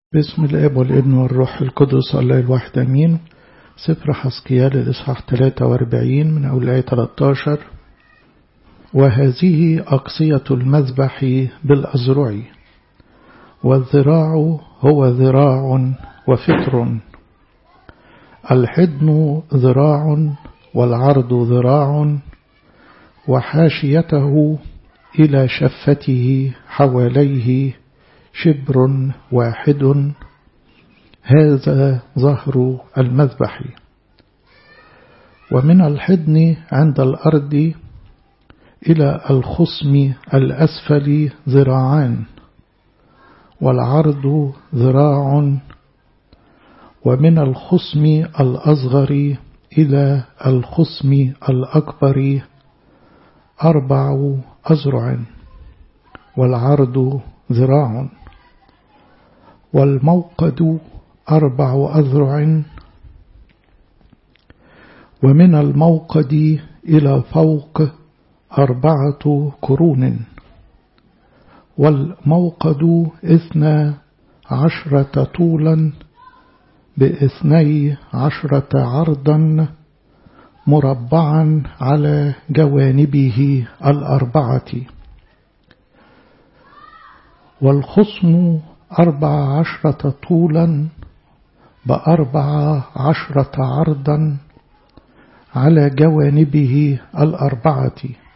باسم الاب والابن والروح القدس الله الواحد امين سفر حسقيال الاصحاح 43 من اول ايه 13 وهذه أقصية المذبح بالأزرع والذراع هو ذراع وفطر الحدن ذراع والعرض ذراع وحاشيته إلى شفته حواليه شبر واحد هذا ظهر المذبح ومن الحضن عند الأرض إلى الخصم الأسفل ذراعان والعرض ذراع ومن الخصم الأصغر إلى الخصم الأكبر أربع أزرع والعرض ذراع والموقد أربع أذرع ومن الموقد إلى فوق أربعة قرون والموقد إثنى عشرة طولا بإثني عشرة عرضا مربعا على جوانبه الأربعة والخصم أربع عشرة طولا بأربع عشرة عرضا على جوانبه الأربعة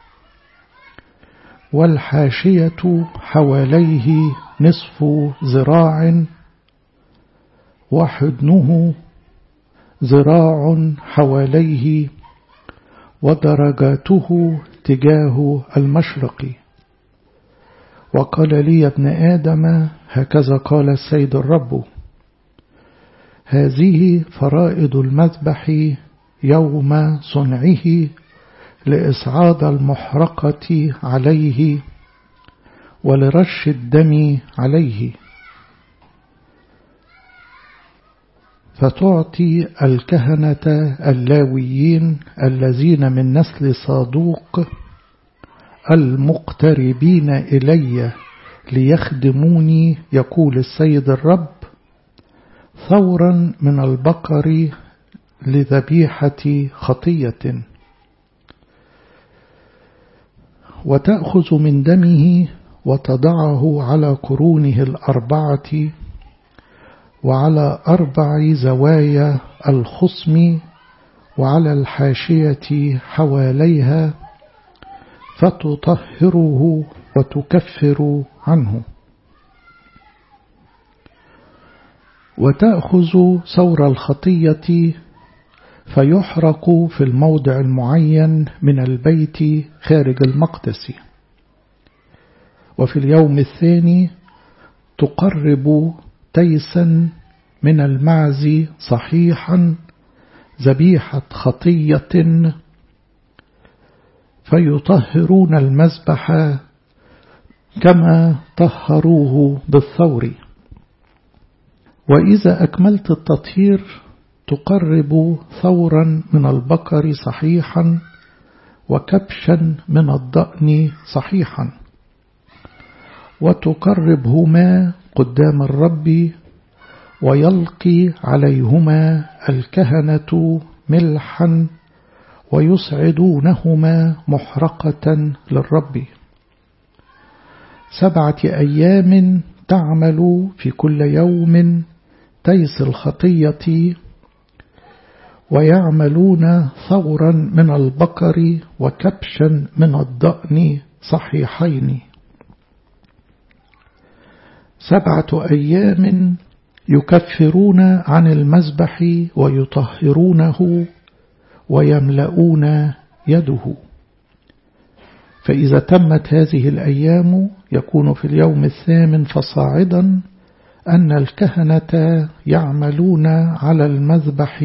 والحاشية حواليه نصف ذراع وحدنه ذراع حواليه ودرجاته تجاه المشرق وقال لي يا ابن آدم هكذا قال السيد الرب هذه فرائض المذبح يوم صنعه لإصعاد المحرقة عليه ولرش الدم عليه فتعطي الكهنة اللاويين الذين من نسل صادوق المقتربين إلي ليخدموني يقول السيد الرب ثورا من البقر لذبيحة خطية وتأخذ من دمه وتضعه على قرونه الأربعة وعلى أربع زوايا الخصم وعلى الحاشية حواليها فتطهره وتكفر عنه وتأخذ ثور الخطية فيحرق في الموضع المعين من البيت خارج المقدس وفي اليوم الثاني تقرب تيسا من المعز صحيحا ذبيحة خطية فيطهرون المذبح كما طهروه بالثور وإذا أكملت التطهير تقرب ثورا من البقر صحيحا وكبشا من الضأن صحيحا وتقربهما قدام الرب ويلقي عليهما الكهنة ملحا ويصعدونهما محرقة للرب سبعة أيام تعمل في كل يوم تيس الخطية ويعملون ثورا من البقر وكبشا من الضأن صحيحين سبعة أيام يكفرون عن المذبح ويطهرونه ويملؤون يده فإذا تمت هذه الأيام يكون في اليوم الثامن فصاعدا أن الكهنة يعملون على المذبح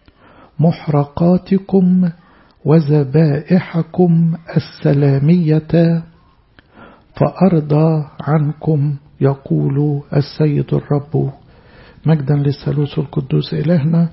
محرقاتكم وذبائحكم السلامية فأرضى عنكم يقول السيد الرب مجدا للثالوث القدوس إلهنا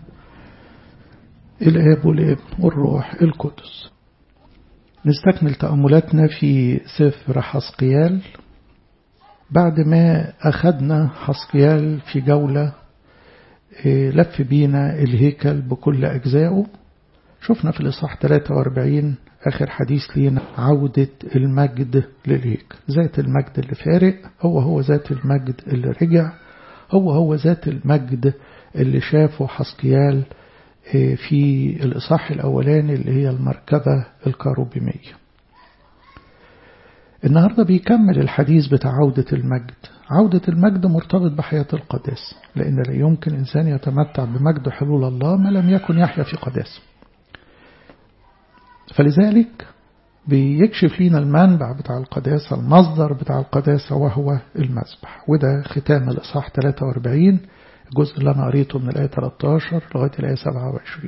الآب والابن والروح القدس نستكمل تأملاتنا في سفر حسقيال بعد ما أخذنا حسقيال في جولة لف بينا الهيكل بكل أجزائه شفنا في الإصحاح 43 آخر حديث لينا عودة المجد للهيكل ذات المجد اللي فارق هو هو ذات المجد اللي رجع هو هو ذات المجد اللي شافه حسقيال في الإصحاح الأولاني اللي هي المركبة الكاروبيمية النهاردة بيكمل الحديث بتاع عودة المجد عودة المجد مرتبط بحياة القداسة لأن لا يمكن إنسان يتمتع بمجد حلول الله ما لم يكن يحيا في قداسة فلذلك بيكشف لنا المنبع بتاع القداسة المصدر بتاع القداسة وهو المذبح وده ختام الإصحاح 43 الجزء اللي أنا قريته من الآية 13 لغاية الآية 27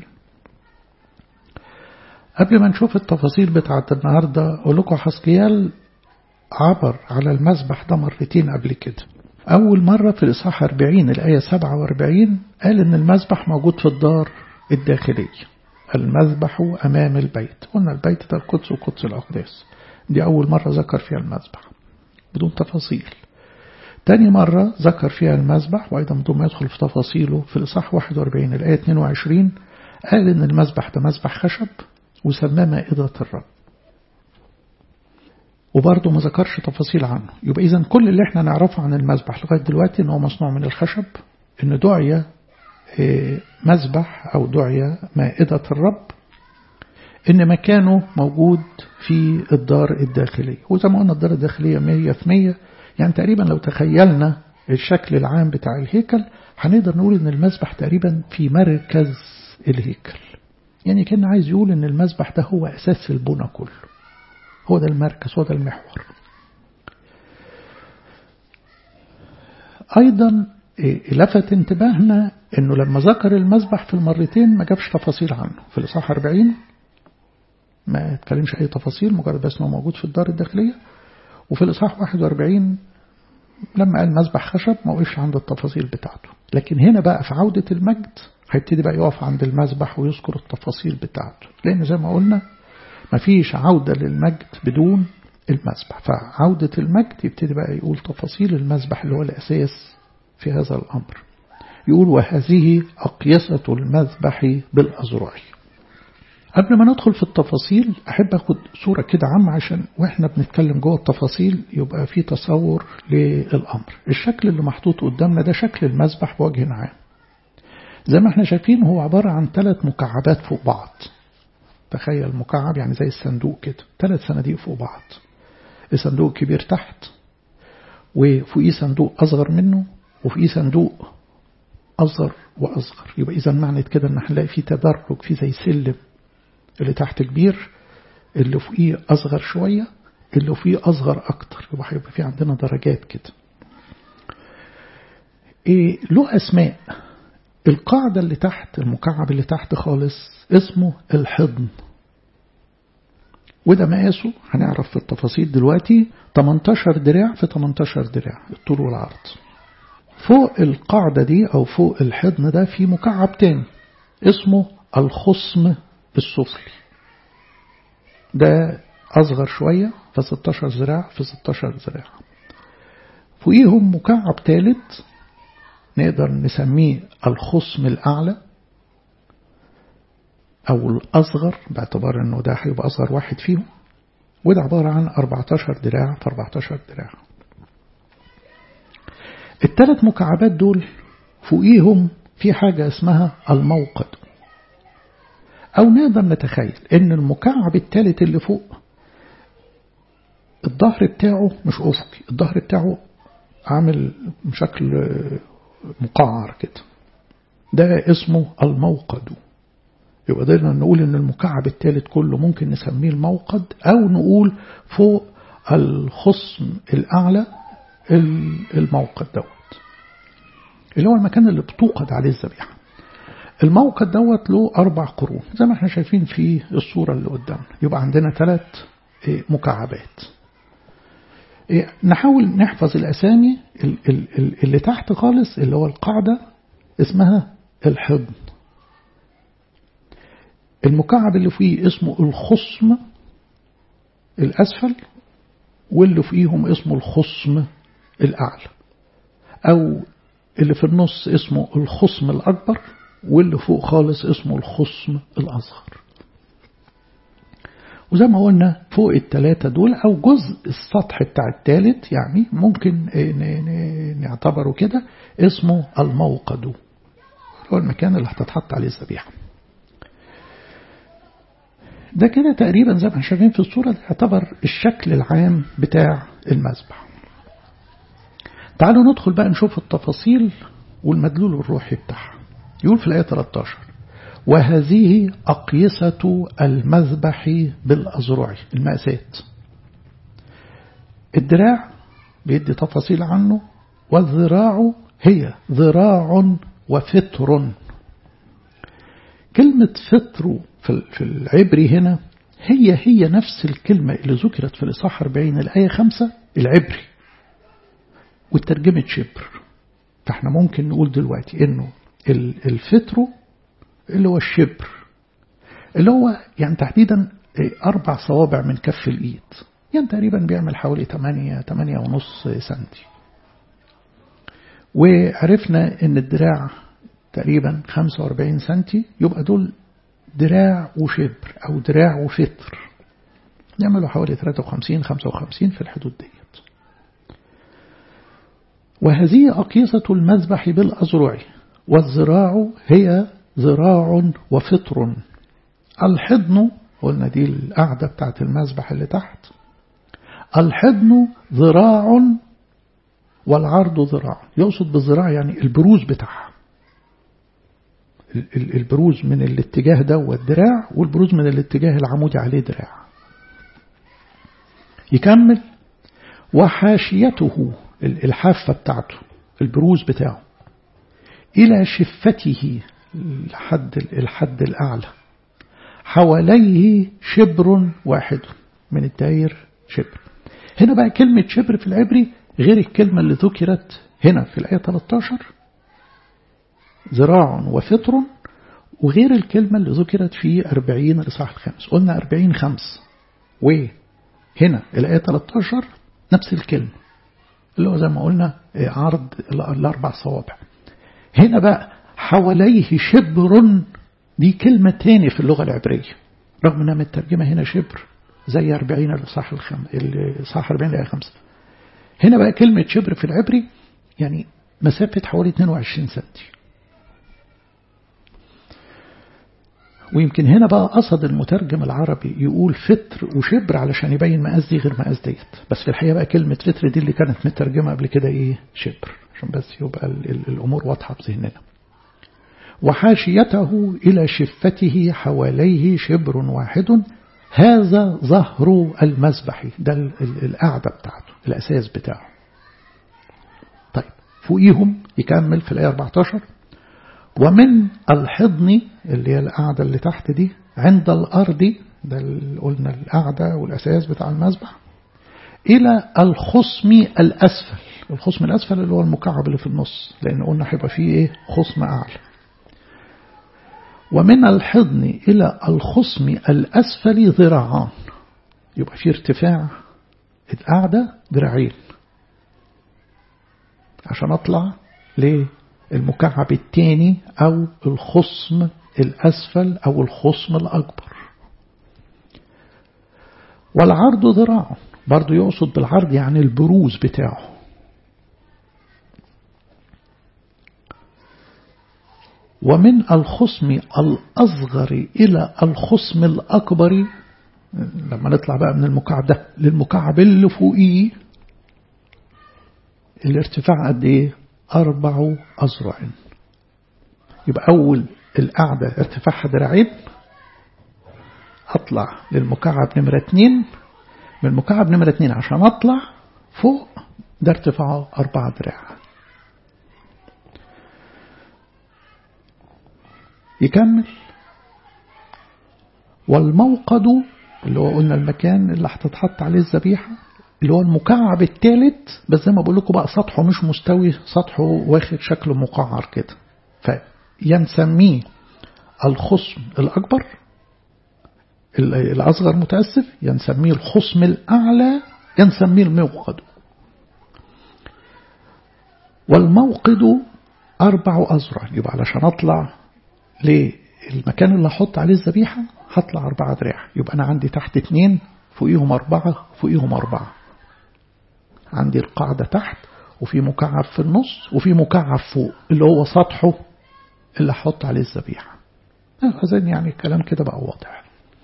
قبل ما نشوف التفاصيل بتاعت النهاردة أقول لكم حسقيال عبر على المذبح ده مرتين قبل كده أول مرة في الإصحاح 40 الآية 47 قال إن المذبح موجود في الدار الداخلية المذبح أمام البيت قلنا البيت ده القدس وقدس الأقداس دي أول مرة ذكر فيها المذبح بدون تفاصيل تاني مرة ذكر فيها المذبح وأيضا بدون ما يدخل في تفاصيله في الإصحاح 41 الآية 22 قال إن المذبح ده مذبح خشب وسماه مائدة الرب وبرضه ما ذكرش تفاصيل عنه يبقى إذا كل اللي احنا نعرفه عن المذبح لغاية دلوقتي إن هو مصنوع من الخشب إن دعي مذبح أو دعي مائدة الرب إن مكانه موجود في الدار الداخلية وزي ما قلنا الدار الداخلية مية في مية يعني تقريبا لو تخيلنا الشكل العام بتاع الهيكل هنقدر نقول إن المذبح تقريبا في مركز الهيكل يعني كان عايز يقول إن المذبح ده هو أساس البنى كله هو ده المركز هو ده المحور أيضا لفت انتباهنا أنه لما ذكر المذبح في المرتين ما جابش تفاصيل عنه في الإصحاح 40 ما اتكلمش أي تفاصيل مجرد بس أنه موجود في الدار الداخلية وفي الإصحاح 41 لما قال مذبح خشب ما وقفش عند التفاصيل بتاعته لكن هنا بقى في عودة المجد هيبتدي بقى يقف عند المذبح ويذكر التفاصيل بتاعته لأن زي ما قلنا مفيش عودة للمجد بدون المذبح فعودة المجد يبتدي بقى يقول تفاصيل المذبح اللي هو الأساس في هذا الأمر يقول وهذه أقيسة المذبح بالأزرع قبل ما ندخل في التفاصيل أحب أخد صورة كده عامة عشان وإحنا بنتكلم جوه التفاصيل يبقى في تصور للأمر الشكل اللي محطوط قدامنا ده شكل المذبح بوجه عام زي ما احنا شايفين هو عبارة عن ثلاث مكعبات فوق بعض تخيل مكعب يعني زي الصندوق كده ثلاث صناديق فوق بعض الصندوق كبير تحت وفوقيه صندوق أصغر منه وفوقيه صندوق أصغر وأصغر يبقى إذا معنى كده إن هنلاقي في تدرج في زي سلم اللي تحت كبير اللي فوقيه أصغر شوية اللي فوقيه أصغر أكتر يبقى هيبقى في عندنا درجات كده إيه له أسماء القاعدة اللي تحت المكعب اللي تحت خالص اسمه الحضن وده مقاسه هنعرف في التفاصيل دلوقتي 18 دراع في 18 دراع الطول والعرض فوق القاعدة دي أو فوق الحضن ده في مكعب تاني اسمه الخصم السفلي ده أصغر شوية في 16 ذراع في 16 ذراع فوقيهم مكعب ثالث نقدر نسميه الخصم الأعلى أو الأصغر باعتبار أنه ده هيبقى أصغر واحد فيهم وده عبارة عن 14 دراع في 14 دراع الثلاث مكعبات دول فوقيهم في حاجة اسمها الموقد أو نقدر نتخيل أن المكعب الثالث اللي فوق الظهر بتاعه مش أفقي الظهر بتاعه عامل بشكل مقعر كده ده اسمه الموقد يبقى قدرنا نقول ان المكعب الثالث كله ممكن نسميه الموقد او نقول فوق الخصم الاعلى الموقد دوت اللي هو المكان اللي بتوقد عليه الذبيحه الموقد دوت له اربع قرون زي ما احنا شايفين في الصوره اللي قدامنا يبقى عندنا ثلاث مكعبات نحاول نحفظ الأسامي اللي تحت خالص اللي هو القاعدة اسمها الحضن المكعب اللي فيه اسمه الخصم الأسفل واللي فيهم اسمه الخصم الأعلى أو اللي في النص اسمه الخصم الأكبر واللي فوق خالص اسمه الخصم الأصغر وزي ما قلنا فوق الثلاثة دول أو جزء السطح بتاع الثالث يعني ممكن نعتبره كده اسمه الموقد هو المكان اللي هتتحط عليه الذبيحة ده كده تقريبا زي ما احنا شايفين في الصورة ده يعتبر الشكل العام بتاع المذبح تعالوا ندخل بقى نشوف التفاصيل والمدلول الروحي بتاعها يقول في الآية 13 وهذه أقيسة المذبح بالأزرع المأسات الدراع بيدي تفاصيل عنه والذراع هي ذراع وفتر كلمة فتر في العبري هنا هي هي نفس الكلمة اللي ذكرت في الإصحاح 40 الآية 5 العبري والترجمة شبر فاحنا ممكن نقول دلوقتي انه الفتر اللي هو الشبر اللي هو يعني تحديدا أربع صوابع من كف الإيد يعني تقريبا بيعمل حوالي 8 8 ونص سنتي وعرفنا ان الدراع تقريبا 45 سنتي يبقى دول دراع وشبر أو دراع وفتر يعملوا حوالي 53 55 في الحدود ديت وهذه أقيسة المذبح بالأزرع والزراع هي ذراع وفطر الحضن قلنا دي القعدة بتاعت المذبح اللي تحت الحضن ذراع والعرض ذراع يقصد بالذراع يعني البروز بتاعها البروز من الاتجاه ده والدراع والبروز من الاتجاه العمودي عليه دراع يكمل وحاشيته الحافة بتاعته البروز بتاعه إلى شفته الحد الحد الأعلى حواليه شبر واحد من الداير شبر هنا بقى كلمة شبر في العبري غير الكلمة اللي ذكرت هنا في الآية 13 ذراع وفطر وغير الكلمة اللي ذكرت في 40 الإصحاح الخامس قلنا 40 خمس وهنا الآية 13 نفس الكلمة اللي هو زي ما قلنا عرض الأربع صوابع هنا بقى حواليه شبر دي كلمة تاني في اللغة العبرية رغم انها مترجمة هنا شبر زي 40 الإصحاح الخم... الإصحاح 40 الآية 5 هنا بقى كلمة شبر في العبري يعني مسافة حوالي 22 سنتي ويمكن هنا بقى قصد المترجم العربي يقول فتر وشبر علشان يبين مقاس دي غير مقاس ديت بس في الحقيقة بقى كلمة فتر دي اللي كانت مترجمة قبل كده ايه شبر عشان بس يبقى الأمور واضحة بذهننا وحاشيته إلى شفته حواليه شبر واحد هذا ظهر المذبح ده القعدة بتاعته الأساس بتاعه طيب فوقيهم يكمل في الآية 14 ومن الحضن اللي هي القعدة اللي تحت دي عند الأرض ده اللي قلنا القعدة والأساس بتاع المذبح إلى الخصم الأسفل الخصم الأسفل اللي هو المكعب اللي في النص لأن قلنا هيبقى فيه إيه خصم أعلى ومن الحضن إلى الخصم الأسفل ذراعان يبقى في ارتفاع القعدة ذراعين عشان أطلع للمكعب الثاني أو الخصم الأسفل أو الخصم الأكبر والعرض ذراع برضو يقصد بالعرض يعني البروز بتاعه ومن الخصم الأصغر إلى الخصم الأكبر لما نطلع بقى من المكعب ده للمكعب اللي فوقيه الارتفاع قد ايه أربع أذرع يبقى أول القعدة ارتفاعها دراعين أطلع للمكعب نمرة اتنين من المكعب نمرة اتنين عشان أطلع فوق ده ارتفاعه أربعة دراع يكمل والموقد اللي هو قلنا المكان اللي هتتحط عليه الذبيحة اللي هو المكعب الثالث بس زي ما بقول لكم بقى سطحه مش مستوي سطحه واخد شكل مقعر كده فينسميه الخصم الأكبر الأصغر متأسف ينسميه الخصم الأعلى ينسميه الموقد والموقد أربع أذرع يبقى علشان أطلع للمكان اللي أحط عليه الذبيحة هطلع أربعة دراع يبقى أنا عندي تحت اتنين فوقيهم أربعة فوقيهم أربعة عندي القاعدة تحت وفي مكعب في النص وفي مكعب فوق اللي هو سطحه اللي أحط عليه الذبيحة أظن يعني الكلام كده بقى واضح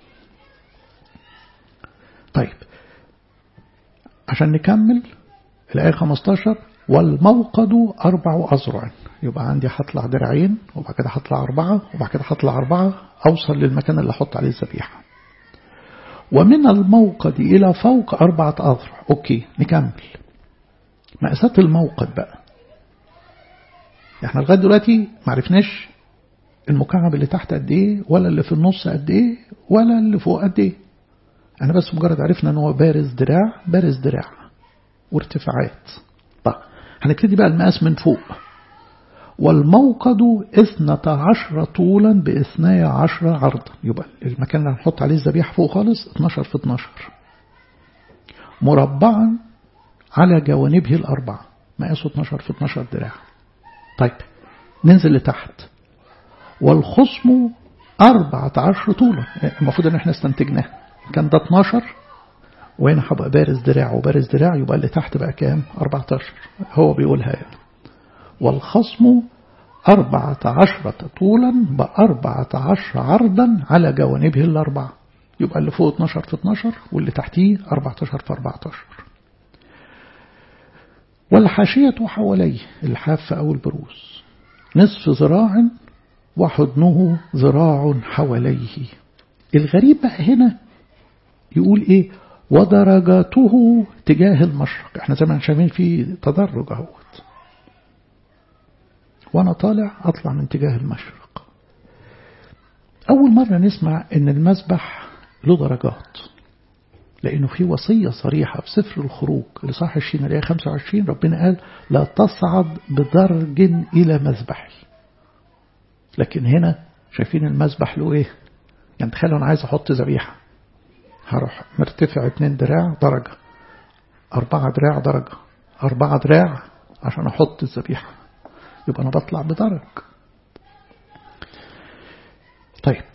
طيب عشان نكمل الآية 15 والموقد أربع أذرع يبقى عندي هطلع درعين وبعد كده هطلع أربعة وبعد كده هطلع أربعة أوصل للمكان اللي أحط عليه الذبيحة ومن الموقد إلى فوق أربعة أذرع أوكي نكمل مقاسات الموقد بقى احنا لغاية دلوقتي معرفناش المكعب اللي تحت قد ايه ولا اللي في النص قد ايه ولا اللي فوق قد ايه انا بس مجرد عرفنا ان هو بارز دراع بارز دراع وارتفاعات طيب هنبتدي بقى المقاس من فوق والموقد اثنة عشر طولا باثني عشر عرضا يبقى المكان اللي هنحط عليه الذبيحة فوق خالص 12 في 12 مربعا على جوانبه الأربعة مقاسه 12 في 12 دراع طيب ننزل لتحت والخصم أربعة عشر طولا المفروض ان احنا استنتجناه كان ده 12 وهنا هبقى بارز دراع وبارز دراع يبقى اللي تحت بقى كام 14 هو بيقولها يعني والخصم أربعة عشرة طولا بأربعة عشر عرضا على جوانبه الأربعة يبقى اللي فوق 12 في 12 واللي تحتيه 14 في 14 والحاشية حواليه الحافة أو البروز نصف ذراع وحضنه ذراع حواليه الغريب بقى هنا يقول ايه ودرجاته تجاه المشرق احنا زي ما شايفين في تدرج اهوت وانا طالع اطلع من تجاه المشرق اول مرة نسمع ان المسبح له درجات لانه في وصية صريحة في سفر الخروج لصح الشين الايه 25 ربنا قال لا تصعد بدرج الى مذبحي لكن هنا شايفين المسبح له ايه يعني تخيلوا انا عايز احط ذبيحه هروح مرتفع اتنين دراع درجة أربعة دراع درجة أربعة دراع عشان أحط الذبيحة يبقى أنا بطلع بدرج طيب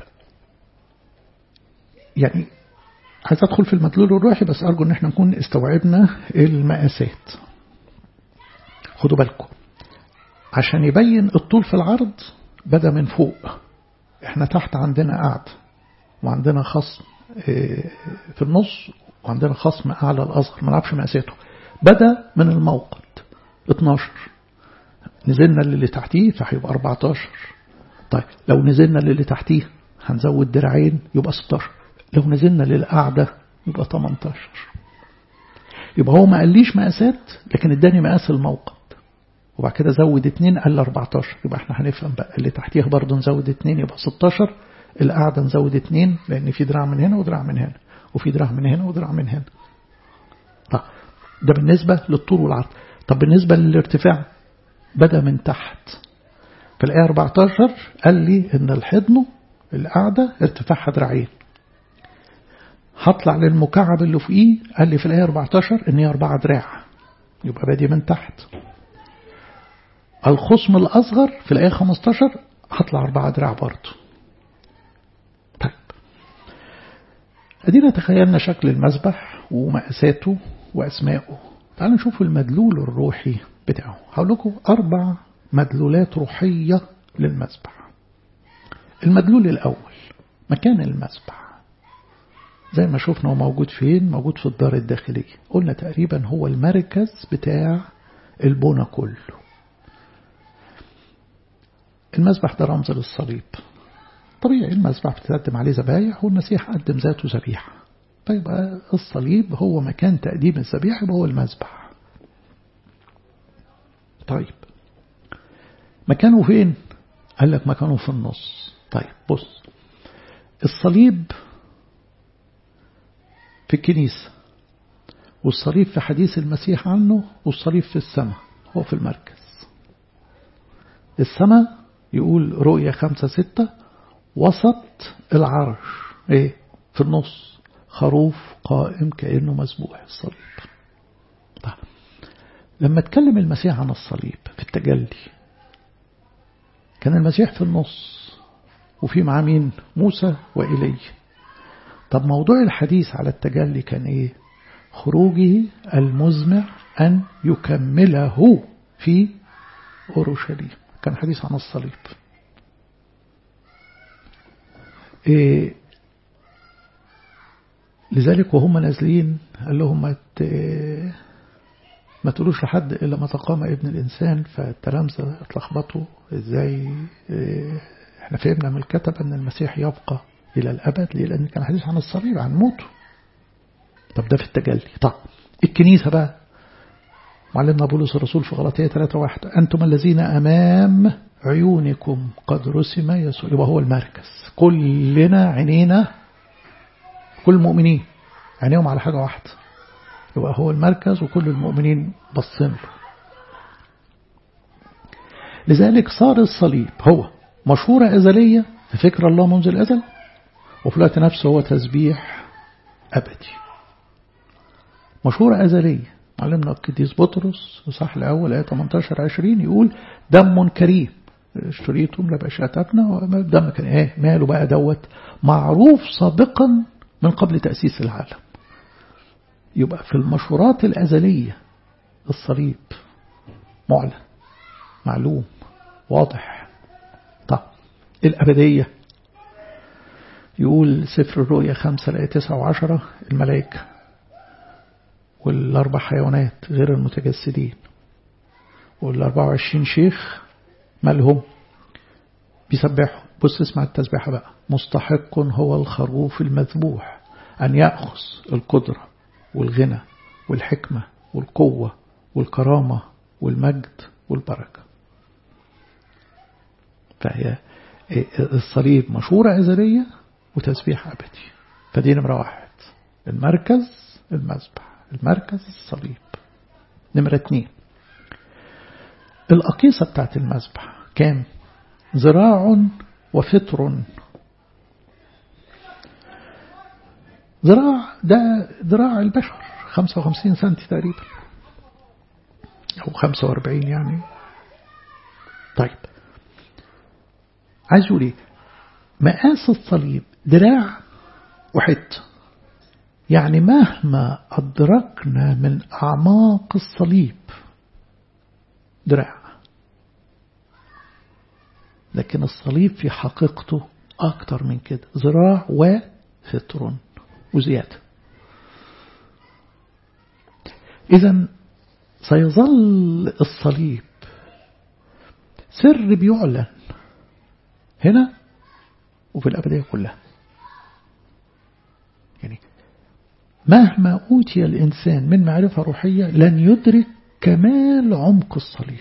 يعني عايز أدخل في المدلول الروحي بس أرجو أن احنا نكون استوعبنا المقاسات خدوا بالكم عشان يبين الطول في العرض بدأ من فوق احنا تحت عندنا قعد وعندنا خصم في النص وعندنا خصم أعلى الأصغر ما نعرفش مقاساته بدأ من الموقد 12 نزلنا اللي تحتيه فهيبقى 14 طيب لو نزلنا اللي تحتيه هنزود دراعين يبقى 16 لو نزلنا للقعدة يبقى 18 يبقى هو ما قاليش مقاسات لكن اداني مقاس الموقد وبعد كده زود اتنين قال 14 يبقى احنا هنفهم بقى اللي تحتيه برضه نزود اتنين يبقى 16 القعدة نزود اتنين لأن في دراع من هنا ودراع من هنا وفي دراع من هنا ودراع من هنا طب ده بالنسبة للطول والعرض طب بالنسبة للارتفاع بدأ من تحت في الآية 14 قال لي إن الحضن القعدة ارتفاعها دراعين هطلع للمكعب اللي فوقيه قال لي في الآية 14 إن هي أربعة دراع يبقى بادي من تحت الخصم الأصغر في الآية 15 هطلع أربعة دراع برضه طيب أدينا تخيلنا شكل المسبح ومقاساته وأسمائه تعالوا نشوف المدلول الروحي بتاعه هقول لكم أربع مدلولات روحية للمسبح المدلول الأول مكان المسبح زي ما شفنا هو موجود فين موجود في الدار الداخلية قلنا تقريبا هو المركز بتاع البنى كله المسبح ده رمز للصليب طبيعي المسبح بتقدم عليه ذبايح والمسيح قدم ذاته ذبيحة فيبقى الصليب هو مكان تقديم الذبيحة يبقى هو المسبح طيب مكانه فين قال لك مكانه في النص طيب بص الصليب في الكنيسة والصليب في حديث المسيح عنه والصليب في السماء هو في المركز السماء يقول رؤية خمسة ستة وسط العرش ايه في النص خروف قائم كأنه مسبوح الصليب طيب. لما اتكلم المسيح عن الصليب في التجلي كان المسيح في النص وفي معاه مين موسى وإلي طب موضوع الحديث على التجلي كان ايه خروجه المزمع أن يكمله في أورشليم كان حديث عن الصليب إيه لذلك وهم نازلين قال لهم ما ما تقولوش لحد إلا ما تقام ابن الإنسان فالتلامذة اتلخبطوا إزاي إيه احنا فهمنا من الكتب أن المسيح يبقى إلى الأبد ليه لأن كان حديث عن الصليب عن موته طب ده في التجلي طب الكنيسة بقى معلمنا بولس الرسول في غلطية 3 واحد أنتم الذين أمام عيونكم قد رسم يسوع يبقى هو المركز كلنا عينينا كل المؤمنين عينيهم على حاجة واحدة يبقى هو المركز وكل المؤمنين بصين له لذلك صار الصليب هو مشهورة أزلية في فكر الله منذ الأزل وفي الوقت نفسه هو تسبيح أبدي مشهورة أزلية علمنا القديس بطرس صح الأول آية 18 20 يقول دم كريم اشتريتم لبشاتنا دم كان ايه ماله بقى دوت معروف سابقا من قبل تأسيس العالم يبقى في المشهورات الأزلية الصليب معلن معلوم واضح طب الأبدية يقول سفر الرؤيا خمسة لآية تسعة وعشرة الملائكة والأربع حيوانات غير المتجسدين والأربع وعشرين شيخ مالهم بيسبحوا بص اسمع التسبيحة بقى مستحق هو الخروف المذبوح أن يأخذ القدرة والغنى والحكمة والقوة والكرامة والمجد والبركة فهي الصليب مشهورة أزلية وتسبيح أبدي فدي نمرة واحد المركز المذبح المركز الصليب نمرة اتنين الأقيسة بتاعت المذبح كام ذراع وفطر ذراع ده ذراع البشر 55 سنتي تقريبا أو 45 يعني طيب عايز أقول إيه مقاس الصليب دراع وحته يعني مهما أدركنا من أعماق الصليب دراع لكن الصليب في حقيقته أكتر من كده ذراع وفطر وزيادة إذا سيظل الصليب سر بيعلن هنا وفي الأبدية كلها يعني مهما أوتي الإنسان من معرفة روحية لن يدرك كمال عمق الصليب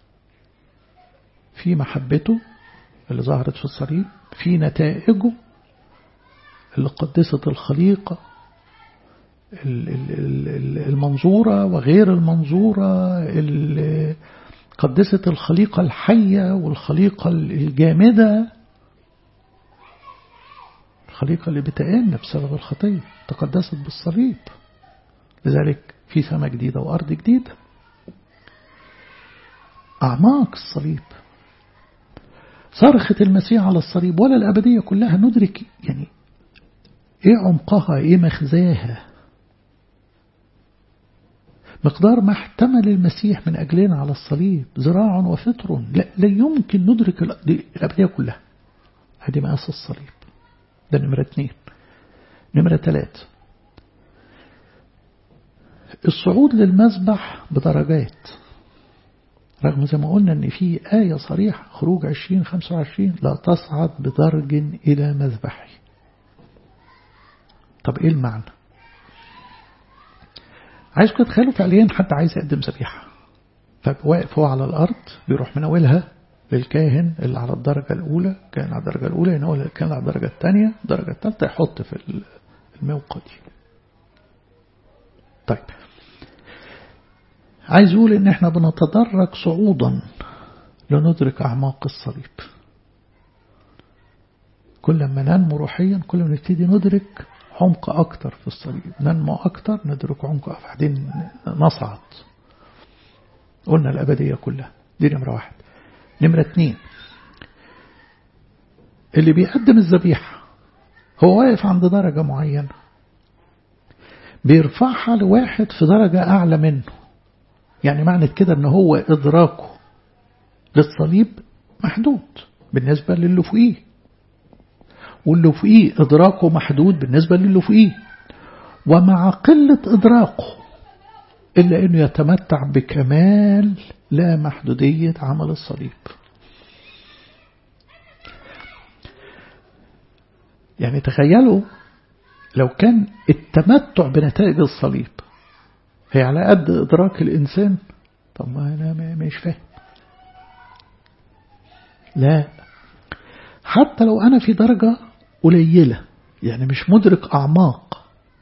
في محبته اللي ظهرت في الصليب في نتائجه اللي قدست الخليقة المنظورة وغير المنظورة اللي قدست الخليقة الحية والخليقة الجامدة الخليقة اللي بتأن بسبب الخطية تقدست بالصليب لذلك في سماء جديدة وأرض جديدة أعماق الصليب صرخة المسيح على الصليب ولا الأبدية كلها ندرك يعني إيه عمقها إيه مخزاها مقدار ما احتمل المسيح من أجلنا على الصليب ذراع وفطر لا, لا يمكن ندرك الأبدية كلها هذه مقاس الصليب ده نمرة اثنين نمرة ثلاثة الصعود للمذبح بدرجات رغم زي ما قلنا ان في آية صريحة خروج 20 25 لا تصعد بدرج إلى مذبحي طب ايه المعنى عايزكم تتخيلوا فعليا حد عايز يقدم ذبيحة فواقف هو على الأرض بيروح مناولها للكاهن اللي على الدرجة الأولى كان على الدرجة الأولى يناول الكاهن على الدرجة الثانية الدرجة الثالثة يحط في الموقع دي طيب عايز يقول ان احنا بنتدرج صعودا لندرك اعماق الصليب كل ما ننمو روحيا كل ما نبتدي ندرك عمق اكتر في الصليب ننمو اكتر ندرك عمق بعدين نصعد قلنا الأبدية كلها دي نمرة واحد نمرة اتنين اللي بيقدم الذبيحة هو واقف عند درجة معينة بيرفعها لواحد في درجة أعلى منه يعني معنى كده ان هو إدراكه للصليب محدود بالنسبة للي فوقيه واللي فوقيه إدراكه محدود بالنسبة للي فوقيه ومع قلة إدراكه إلا أنه يتمتع بكمال لا محدودية عمل الصليب يعني تخيلوا لو كان التمتع بنتائج الصليب هي على قد إدراك الإنسان طب ما أنا مش فاهم لا حتى لو أنا في درجة قليلة يعني مش مدرك أعماق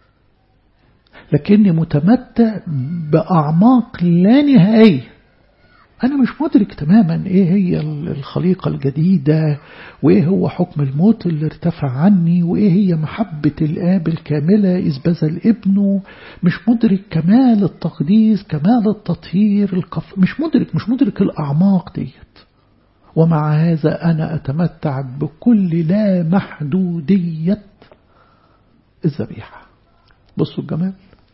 لكني متمتع بأعماق لا نهائية أنا مش مدرك تماما إيه هي الخليقة الجديدة وإيه هو حكم الموت اللي ارتفع عني وإيه هي محبة الآب الكاملة إذ بذل ابنه مش مدرك كمال التقديس كمال التطهير الكف مش مدرك مش مدرك الأعماق ديت ومع هذا أنا أتمتع بكل لا محدودية الذبيحة بصوا الجمال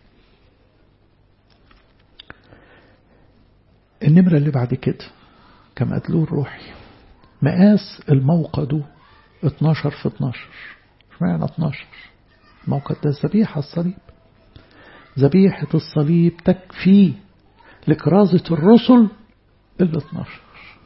النمرة اللي بعد كده كمدلول روحي مقاس الموقد 12 في 12 اشمعنى 12 الموقد ده ذبيحة الصليب ذبيحة الصليب تكفي لكرازة الرسل ال 12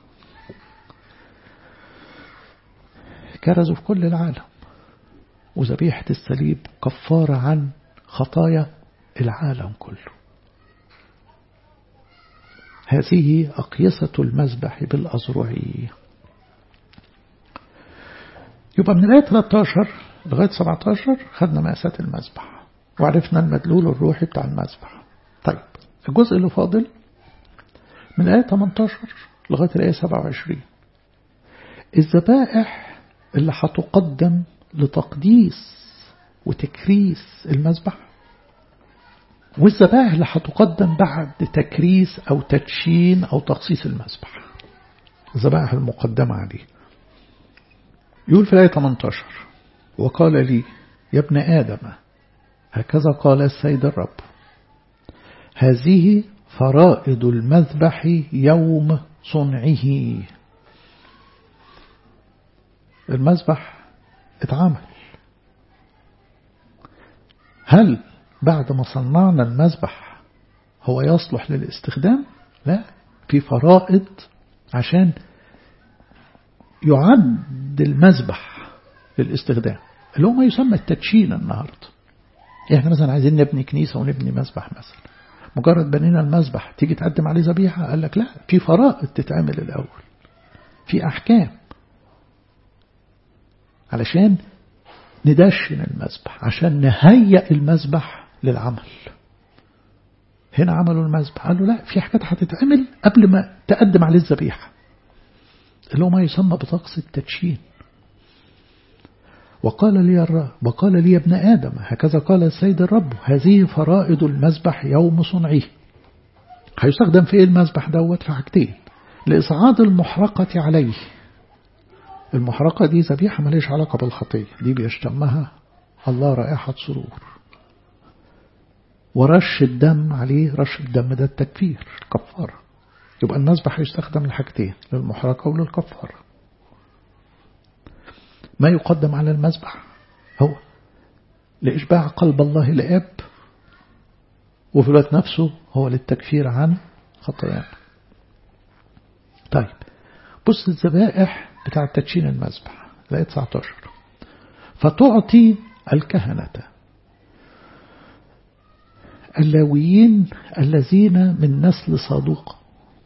كرزوا في كل العالم وذبيحة الصليب كفارة عن خطايا العالم كله هذه أقيسة المذبح بالأزرعي يبقى من الآية 13 لغاية 17 خدنا مقاسات المذبح وعرفنا المدلول الروحي بتاع المذبح طيب الجزء اللي فاضل من الآية 18 لغاية الآية 27 الذبائح اللي هتقدم لتقديس وتكريس المذبح والذبائح اللي هتقدم بعد تكريس أو تدشين أو تخصيص المذبح الذبائح المقدمة عليه يقول في الآية 18 وقال لي يا ابن آدم هكذا قال السيد الرب هذه فرائض المذبح يوم صنعه المذبح اتعمل هل بعد ما صنعنا المذبح هو يصلح للاستخدام لا في فرائض عشان يعد المذبح للاستخدام اللي هو ما يسمى التدشين النهاردة احنا مثلا عايزين نبني كنيسة ونبني مسبح مثلا مجرد بنينا المذبح تيجي تقدم عليه ذبيحة قال لك لا في فرائض تتعمل الأول في أحكام علشان ندشن المذبح عشان نهيئ المذبح للعمل هنا عملوا المذبح قالوا لا في حاجات هتتعمل قبل ما تقدم عليه الذبيحة اللي هو ما يسمى بطقس التدشين وقال لي الرب وقال لي ابن آدم هكذا قال السيد الرب هذه فرائض المذبح يوم صنعه هيستخدم في ايه المذبح دوت في حاجتين لإصعاد المحرقة عليه المحرقة دي ذبيحة ماليش علاقة بالخطية دي بيشتمها الله رائحة سرور ورش الدم عليه رش الدم ده التكفير الكفارة يبقى المذبح يستخدم لحاجتين للمحرقة وللكفارة ما يقدم على المذبح هو لإشباع قلب الله لأب وفي الوقت نفسه هو للتكفير عن خطايانا طيب بص الذبائح بتاع تدشين المذبح الآية 19 فتعطي الكهنة اللاويين الذين من نسل صدوق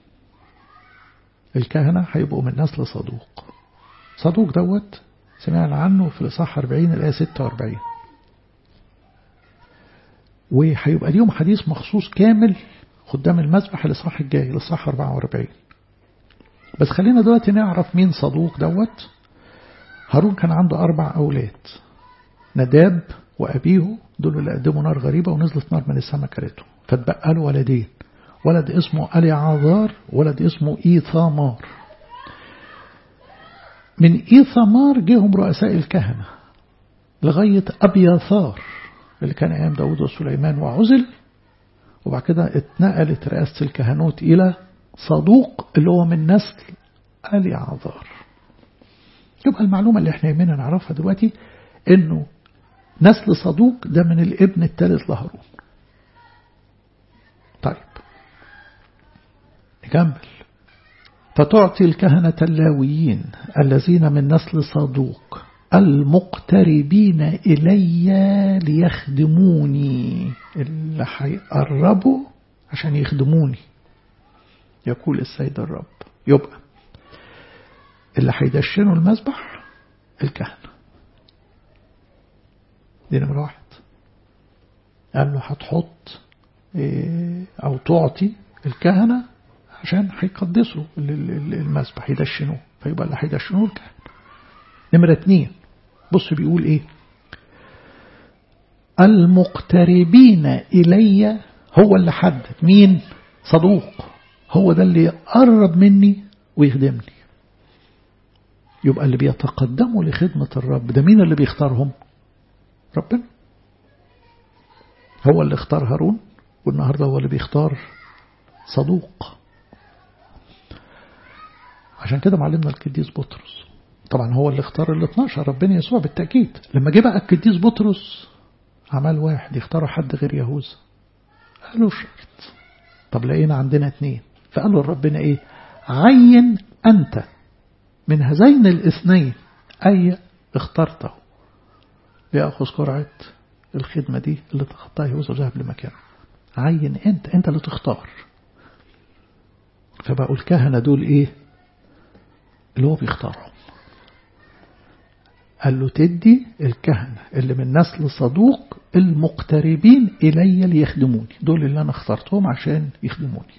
الكهنة هيبقوا من نسل صدوق صدوق دوت سمعنا عنه في الإصحاح 40 الآية 46 وهيبقى اليوم حديث مخصوص كامل قدام المذبح الإصحاح الجاي الإصحاح 44 بس خلينا دلوقتي نعرف مين صدوق دوت هارون كان عنده أربع أولاد نداب وأبيه دول اللي قدموا نار غريبة ونزلت نار من السماء كرته فاتبقى له ولدين ولد اسمه أليعاذار ولد اسمه إيثامار من إيثامار جيهم رؤساء الكهنة لغاية أبياثار اللي كان أيام داود وسليمان وعزل وبعد كده اتنقلت رئاسة الكهنوت إلى صدوق اللي هو من نسل أليعاذار يبقى المعلومة اللي احنا يمينا نعرفها دلوقتي انه نسل صدوق ده من الابن الثالث لهارون طيب نكمل فتعطي الكهنة اللاويين الذين من نسل صدوق المقتربين إلي ليخدموني اللي هيقربوا عشان يخدموني يقول السيد الرب يبقى اللي هيدشنوا المذبح الكهنة دي نمرة واحد قال له هتحط أو تعطي الكهنة عشان هيقدسوا المذبح يدشنوه فيبقى اللي هيدشنوه الكهنة نمرة اتنين بص بيقول ايه المقتربين إلي هو اللي حدد مين صدوق هو ده اللي يقرب مني ويخدمني يبقى اللي بيتقدموا لخدمة الرب ده مين اللي بيختارهم ربنا هو اللي اختار هارون والنهاردة هو اللي بيختار صدوق عشان كده معلمنا القديس بطرس طبعا هو اللي اختار ال 12 ربنا يسوع بالتأكيد لما جه بقى القديس بطرس عمل واحد يختاروا حد غير يهوذا قالوا شرط طب لقينا عندنا اتنين فقالوا ربنا ايه عين أنت من هذين الاثنين أي اخترته ليأخذ قرعة الخدمة دي اللي تخطاها يهوذا وذهب لمكانه عين أنت أنت اللي تختار فبقوا الكهنة دول إيه اللي هو بيختارهم قال له تدي الكهنة اللي من نسل صدوق المقتربين إلي ليخدموني دول اللي أنا اخترتهم عشان يخدموني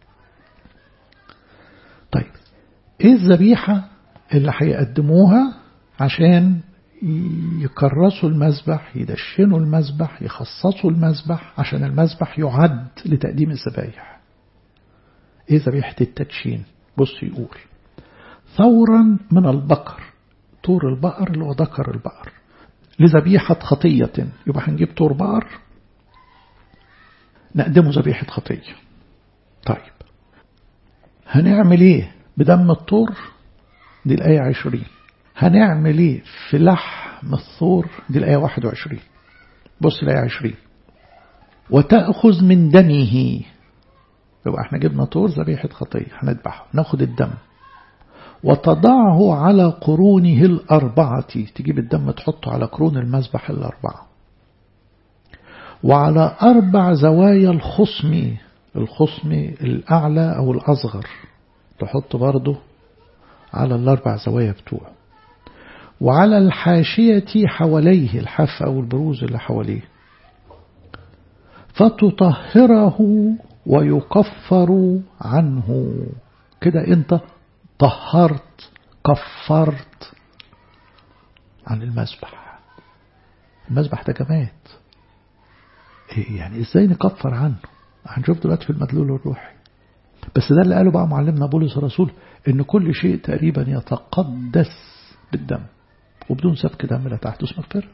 طيب إيه الذبيحة اللي هيقدموها عشان يكرسوا المذبح يدشنوا المذبح يخصصوا المذبح عشان المذبح يعد لتقديم الذبايح ايه ذبيحة التدشين بص يقول ثورا من البقر طور البقر اللي هو ذكر البقر لذبيحة خطية يبقى هنجيب طور بقر نقدمه ذبيحة خطية طيب هنعمل ايه بدم الطور دي الآية عشرين هنعمل ايه في لحم الثور دي الآية واحد وعشرين بص الآية عشرين وتأخذ من دمه يبقى احنا جبنا طور ذبيحة خطية هنذبحه ناخد الدم وتضعه على قرونه الأربعة تجيب الدم تحطه على قرون المذبح الأربعة وعلى أربع زوايا الخصم الخصم الأعلى أو الأصغر تحط برضه على الأربع زوايا بتوعه وعلى الحاشية حواليه الحافة أو البروز اللي حواليه فتطهره ويكفر عنه كده انت طهرت كفرت عن المذبح المذبح ده جماد إيه يعني ازاي نكفر عنه هنشوف دلوقتي في المدلول الروحي بس ده اللي قاله بقى معلمنا بولس الرسول ان كل شيء تقريبا يتقدس بالدم وبدون سفك دم لا تحدث مغفرة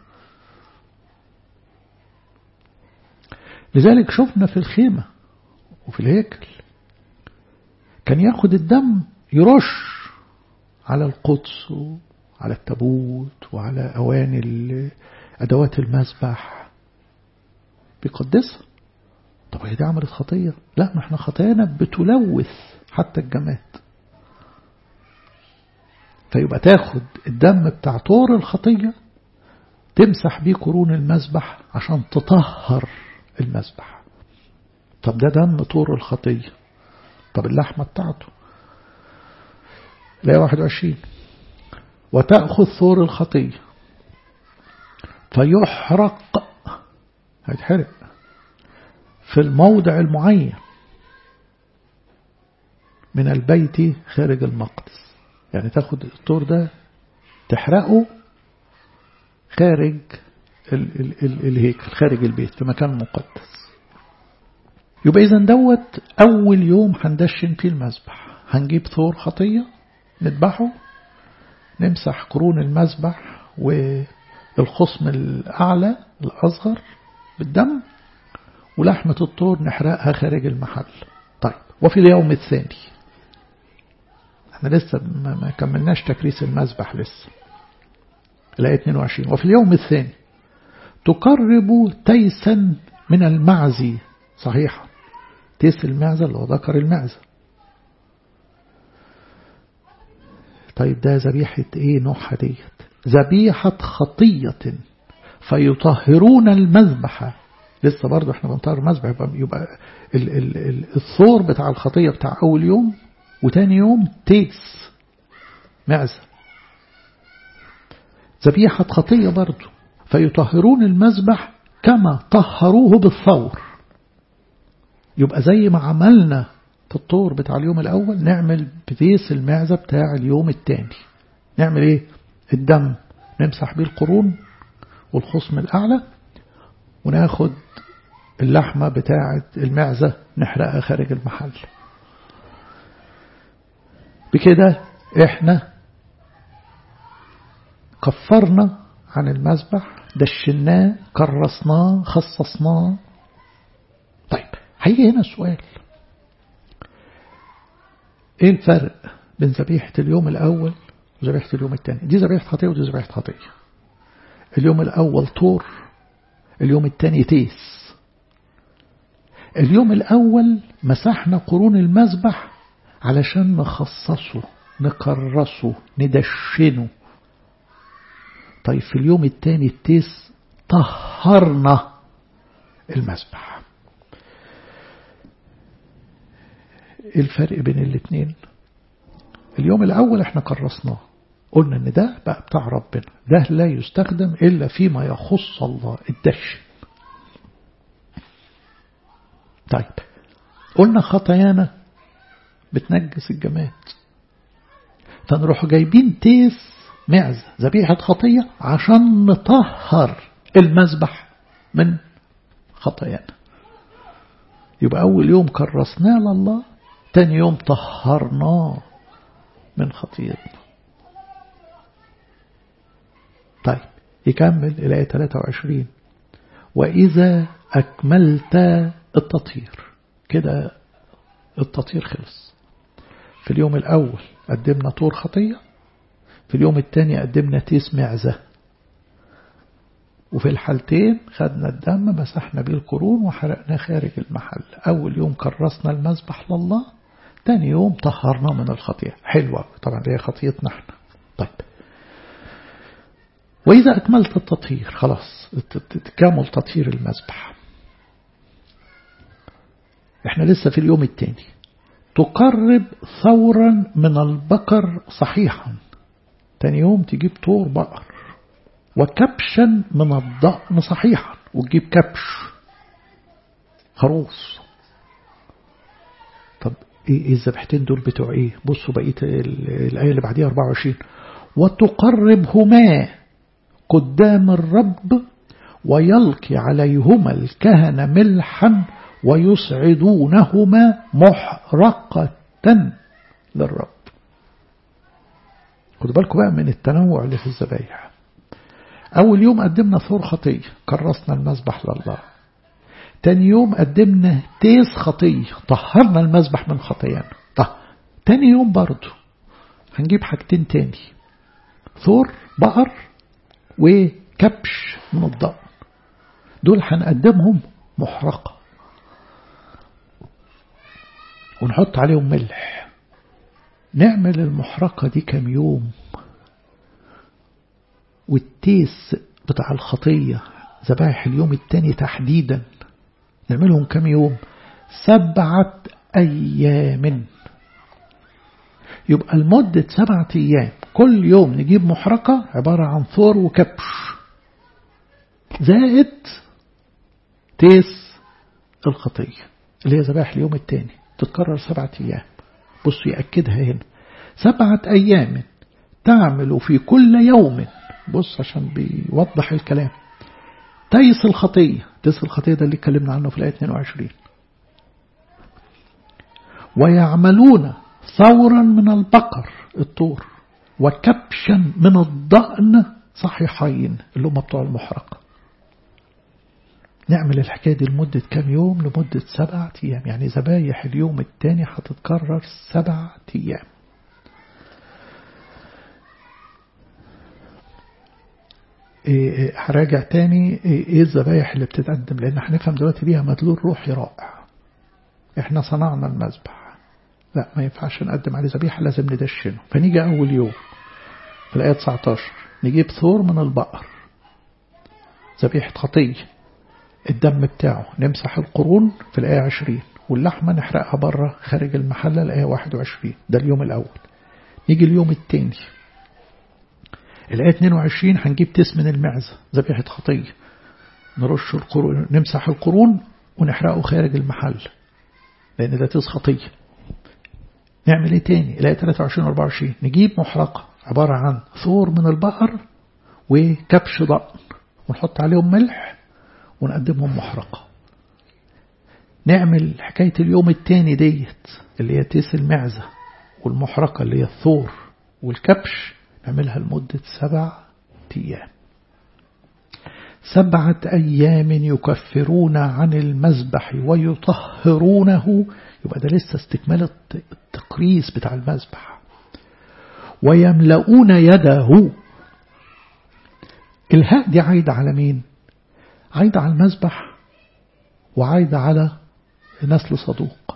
لذلك شفنا في الخيمة وفي الهيكل كان ياخد الدم يرش على القدس وعلى التابوت وعلى أواني أدوات المذبح بيقدسها طب هي دي عملت خطية لا ما احنا خطايانا بتلوث حتى الجماد فيبقى تاخد الدم بتاع طور الخطية تمسح بيه قرون المذبح عشان تطهر المذبح طب ده دم طور الخطية طب اللحمة بتاعته لا 21 وتأخذ ثور الخطية فيحرق هيتحرق في الموضع المعين من البيت خارج المقدس يعني تاخد الطور ده تحرقه خارج ال ال ال الهيكل خارج البيت في مكان مقدس يبقى إذا دوت أول يوم هندشن فيه المذبح هنجيب ثور خطية نذبحه نمسح قرون المذبح والخصم الأعلى الأصغر بالدم ولحمة الطور نحرقها خارج المحل طيب وفي اليوم الثاني احنا لسه ما كملناش تكريس المذبح لسه الآية 22 وفي اليوم الثاني تقرب تيسا من المعزي صحيحا تيس المعزة اللي هو ذكر المعزة طيب ده ذبيحة ايه نوعها ديت ذبيحة خطية فيطهرون المذبح لسه برضه احنا بنطهر المذبح يبقى, يبقى ال ال ال الثور بتاع الخطية بتاع أول يوم وتاني يوم تيس معزة ذبيحة خطية برضه فيطهرون المذبح كما طهروه بالثور يبقى زي ما عملنا في الطور بتاع اليوم الأول نعمل بتيس المعزة بتاع اليوم الثاني نعمل ايه الدم نمسح بيه القرون والخصم الأعلى وناخد اللحمة بتاعة المعزة نحرقها خارج المحل بكده احنا كفرنا عن المذبح دشناه كرسناه خصصناه طيب هيجي هنا سؤال ايه الفرق بين ذبيحة اليوم الأول وذبيحة اليوم الثاني دي ذبيحة خطية ودي ذبيحة خطية اليوم الأول طور اليوم الثاني تيس اليوم الأول مسحنا قرون المذبح علشان نخصصه نكرسه ندشنه طيب في اليوم الثاني التيس طهرنا المذبح ايه الفرق بين الاثنين اليوم الأول احنا كرسناه قلنا ان ده بقى بتاع ربنا ده لا يستخدم إلا فيما يخص الله الدشن طيب قلنا خطايانا بتنجس الجماد فنروح جايبين تيس معز ذبيحة خطية عشان نطهر المذبح من خطايانا يبقى أول يوم كرسناه لله تاني يوم طهرناه من خطيتنا طيب يكمل الآية 23 وإذا أكملت التطهير كده التطهير خلص في اليوم الأول قدمنا طور خطية في اليوم الثاني قدمنا تيس معزة وفي الحالتين خدنا الدم مسحنا بيه القرون وحرقناه خارج المحل أول يوم كرسنا المذبح لله تاني يوم طهرنا من الخطيئة حلوة طبعا دي خطيتنا احنا طيب وإذا أكملت التطهير خلاص تكامل تطهير المذبح احنا لسه في اليوم الثاني تقرب ثورا من البقر صحيحا تاني يوم تجيب طور بقر وكبشا من الضأن صحيحا وتجيب كبش خروف طب ايه الذبحتين دول بتوع ايه بصوا بقية الآية اللي بعديها 24 وتقربهما قدام الرب ويلقي عليهما الكهنة ملحا ويسعدونهما محرقة للرب خدوا بالكم بقى من التنوع اللي في الذبايح أول يوم قدمنا ثور خطية كرسنا المذبح لله تاني يوم قدمنا تيس خطية طهرنا المذبح من خطايانا طه تاني يوم برضو هنجيب حاجتين تاني ثور بقر وكبش من الضأن دول هنقدمهم محرقة ونحط عليهم ملح نعمل المحرقة دي كم يوم والتيس بتاع الخطية ذبائح اليوم التاني تحديدا نعملهم كم يوم سبعة أيام يبقى لمدة سبعة أيام كل يوم نجيب محرقة عبارة عن ثور وكبش زائد تيس الخطية اللي هي ذبائح اليوم التاني تتكرر سبعة أيام بص يأكدها هنا سبعة أيام تعمل في كل يوم بص عشان بيوضح الكلام تيس الخطية تيس الخطية ده اللي اتكلمنا عنه في الآية 22 ويعملون ثورا من البقر الطور وكبشا من الضأن صحيحين اللي هم بتوع المحرقة نعمل الحكاية دي لمدة كام يوم لمدة سبعة أيام يعني ذبايح اليوم التاني هتتكرر سبعة أيام إيه هراجع تاني ايه الذبايح اللي بتتقدم لان هنفهم دلوقتي ليها مدلول روحي رائع احنا صنعنا المذبح لا ما ينفعش نقدم عليه ذبيحة لازم ندشنه فنيجي اول يوم في الآية 19 نجيب ثور من البقر ذبيحة خطية الدم بتاعه نمسح القرون في الآية 20 واللحمة نحرقها بره خارج المحلة الآية 21 ده اليوم الأول نيجي اليوم الثاني الآية 22 هنجيب تس من المعزة ذبيحة خطية نرش القرون نمسح القرون ونحرقه خارج المحل لأن ده تس خطية نعمل ايه تاني الآية 23 24 نجيب محرقة عبارة عن ثور من البقر وكبش ضأن ونحط عليهم ملح ونقدمهم محرقة نعمل حكاية اليوم التاني ديت اللي هي تيس المعزة والمحرقة اللي هي الثور والكبش نعملها لمدة سبع أيام سبعة أيام يكفرون عن المذبح ويطهرونه يبقى ده لسه استكمال التقريس بتاع المذبح ويملؤون يده الهاء دي عايدة على مين عايدة على المذبح وعايدة على نسل صدوق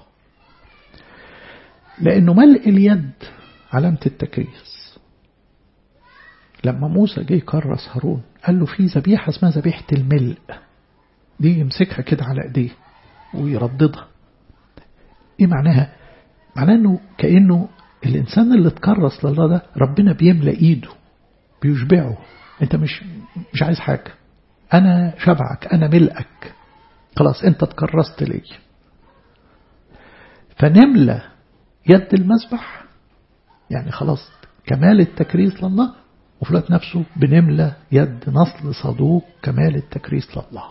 لأنه ملء اليد علامة التكريس لما موسى جه يكرس هارون قال له في ذبيحة اسمها ذبيحة الملء دي يمسكها كده على ايديه ويرددها ايه معناها معناه انه كأنه الإنسان اللي اتكرس لله ده ربنا بيملى إيده بيشبعه أنت مش مش عايز حاجة أنا شبعك أنا ملئك خلاص أنت اتكرست لي فنملى يد المسبح يعني خلاص كمال التكريس لله وفي الوقت نفسه بنملى يد نصل صدوق كمال التكريس لله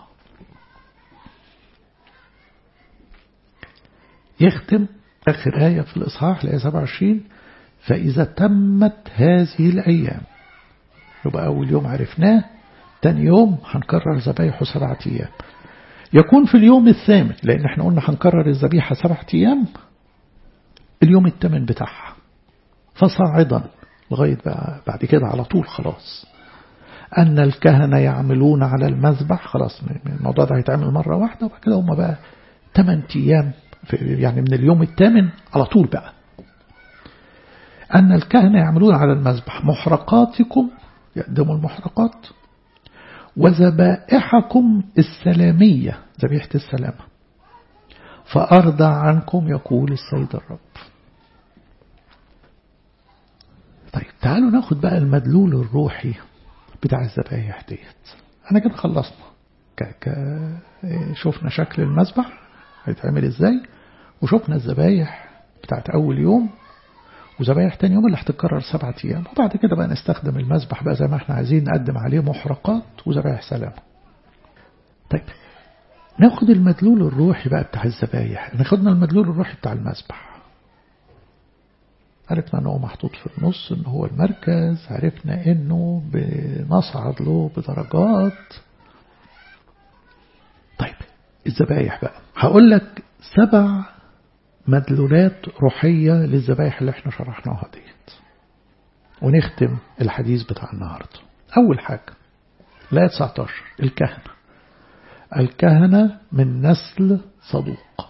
يختم آخر آية في الإصحاح الآية 27 فإذا تمت هذه الأيام يبقى أول يوم عرفناه تاني يوم هنكرر ذبايحه سبعة أيام يكون في اليوم الثامن لأن احنا قلنا هنكرر الذبيحة سبعة أيام اليوم الثامن بتاعها فصاعدا لغاية بعد كده على طول خلاص أن الكهنة يعملون على المذبح خلاص الموضوع ده هيتعمل مرة واحدة وبعد كده هم بقى 8 أيام يعني من اليوم الثامن على طول بقى أن الكهنة يعملون على المذبح محرقاتكم يقدموا المحرقات وذبائحكم السلامية ذبيحة السلامة فأرضى عنكم يقول السيد الرب طيب تعالوا ناخد بقى المدلول الروحي بتاع الذبائح ديت احنا كده خلصنا ك... ك... شفنا شكل المذبح هيتعمل ازاي وشفنا الذبايح بتاعت اول يوم وذبايح تاني يوم اللي هتتكرر سبعة ايام وبعد كده بقى نستخدم المذبح بقى زي ما احنا عايزين نقدم عليه محرقات وذبايح سلامة طيب ناخد المدلول الروحي بقى بتاع الذبايح ناخدنا المدلول الروحي بتاع المذبح عرفنا انه محطوط في النص ان هو المركز عرفنا انه بنصعد له بدرجات طيب الذبايح بقى هقول لك سبع مدلولات روحية للذبايح اللي احنا شرحناها ديت ونختم الحديث بتاع النهاردة أول حاجة لا 19 الكهنة الكهنة من نسل صدوق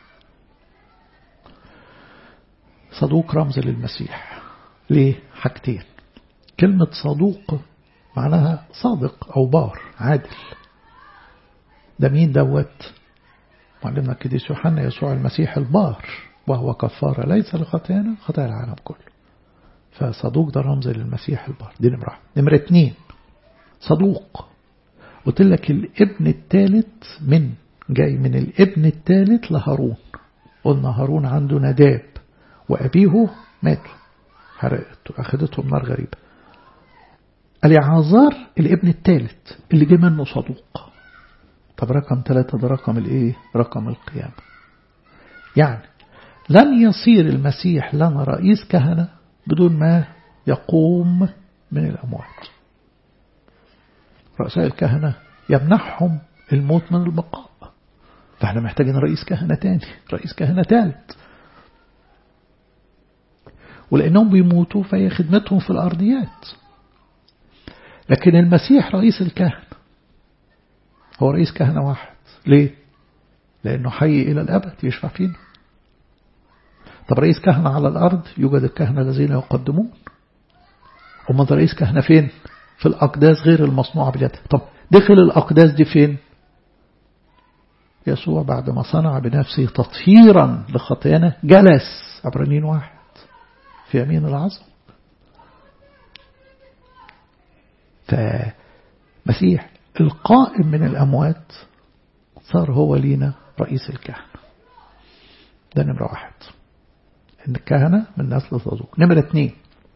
صدوق رمز للمسيح ليه حاجتين كلمة صدوق معناها صادق أو بار عادل ده مين دوت معلمنا القديس يوحنا يسوع المسيح البار وهو كفارة ليس لخطايانا خطايا العالم كله فصدوق ده رمز للمسيح البار دي نمرة نمرة اتنين صدوق قلت لك الابن الثالث من جاي من الابن الثالث لهارون قلنا هارون عنده نداب وأبيه ماتوا حرقت أخذتهم نار غريبة اليعازار الابن الثالث اللي جه منه صدوق طب رقم ثلاثة ده رقم الايه رقم القيامة يعني لن يصير المسيح لنا رئيس كهنة بدون ما يقوم من الأموات رؤساء الكهنة يمنحهم الموت من البقاء فاحنا محتاجين رئيس كهنة تاني رئيس كهنة ثالث ولأنهم بيموتوا فهي خدمتهم في الأرضيات لكن المسيح رئيس الكهنة هو رئيس كهنة واحد ليه؟ لأنه حي إلى الأبد يشفع فينا طب رئيس كهنة على الأرض يوجد الكهنة الذين يقدمون أمال رئيس كهنة فين؟ في الأقداس غير المصنوعة باليد طب دخل الأقداس دي فين؟ يسوع بعد ما صنع بنفسه تطهيرا لخطايانا جلس عبرانيين واحد في يمين العظم فمسيح القائم من الأموات صار هو لينا رئيس الكهنة ده نمرة واحد إن الكهنة من نسل صدوق نمرة اثنين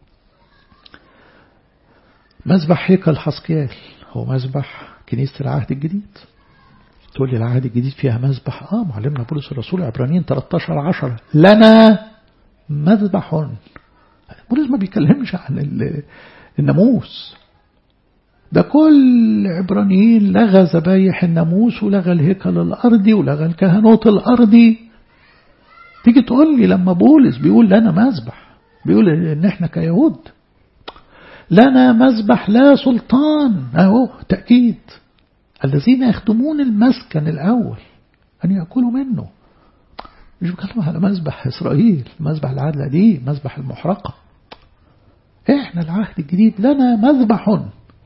مذبح هيكل حسقيال هو مذبح كنيسة العهد الجديد تقول لي العهد الجديد فيها مذبح اه معلمنا بولس الرسول عبرانيين 13 10 لنا مذبح بولس ما بيكلمش عن الناموس ده كل عبرانيين لغى ذبايح الناموس ولغى الهيكل الأرضي ولغى الكهنوت الأرضي تيجي تقول لي لما بولس بيقول لنا مذبح بيقول ان احنا كيهود لنا مذبح لا سلطان اهو تأكيد الذين يخدمون المسكن الأول أن يأكلوا منه مش بكلم على مذبح إسرائيل مذبح العهد القديم مذبح المحرقة إحنا العهد الجديد لنا مذبح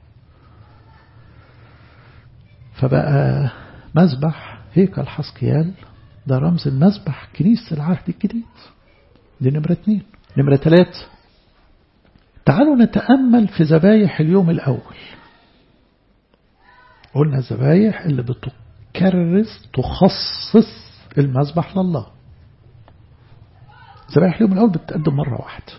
فبقى مذبح هيكل حسقيال ده رمز المذبح كنيسة العهد الجديد دي نمرة اثنين نمرة ثلاثة تعالوا نتأمل في ذبايح اليوم الأول قلنا الذبايح اللي بتكرس تخصص المذبح لله ذبايح اليوم الأول بتتقدم مرة واحدة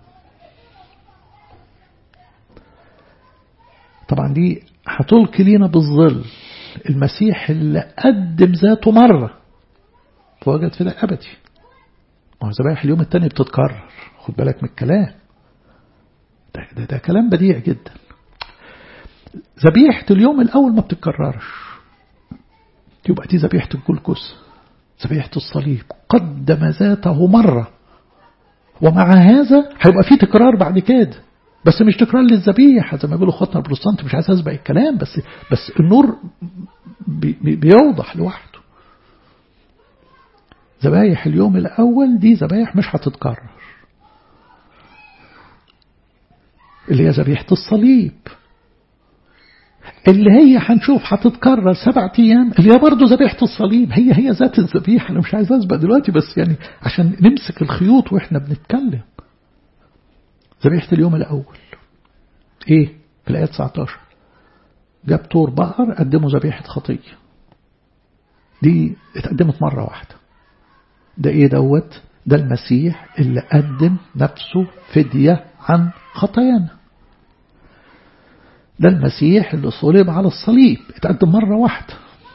طبعا دي هتلقي لينا بالظل المسيح اللي قدم ذاته مرة فوجد في ده أبدي ما هو ذبايح اليوم التاني بتتكرر خد بالك من الكلام ده, ده, ده كلام بديع جدا ذبيحة اليوم الأول ما بتتكررش يبقى دي ذبيحة الجلجس ذبيحة الصليب قدم ذاته مرة ومع هذا هيبقى في تكرار بعد كده بس مش تكرار للذبيحة زي ما بيقولوا خطنا البروتستانت مش عايز اسبق الكلام بس بس النور بي بي بيوضح لوحده ذبايح اليوم الأول دي ذبايح مش هتتكرر اللي هي ذبيحة الصليب اللي هي هنشوف هتتكرر سبعة أيام اللي هي برضه ذبيحة الصليب هي هي ذات الذبيحة أنا مش عايز أسبق دلوقتي بس يعني عشان نمسك الخيوط وإحنا بنتكلم ذبيحة اليوم الأول إيه في الآية 19 جاب طور بقر قدموا ذبيحة خطية دي اتقدمت مرة واحدة ده إيه دوت ده المسيح اللي قدم نفسه فدية عن خطايانا ده المسيح اللي صلب على الصليب اتقدم مرة واحدة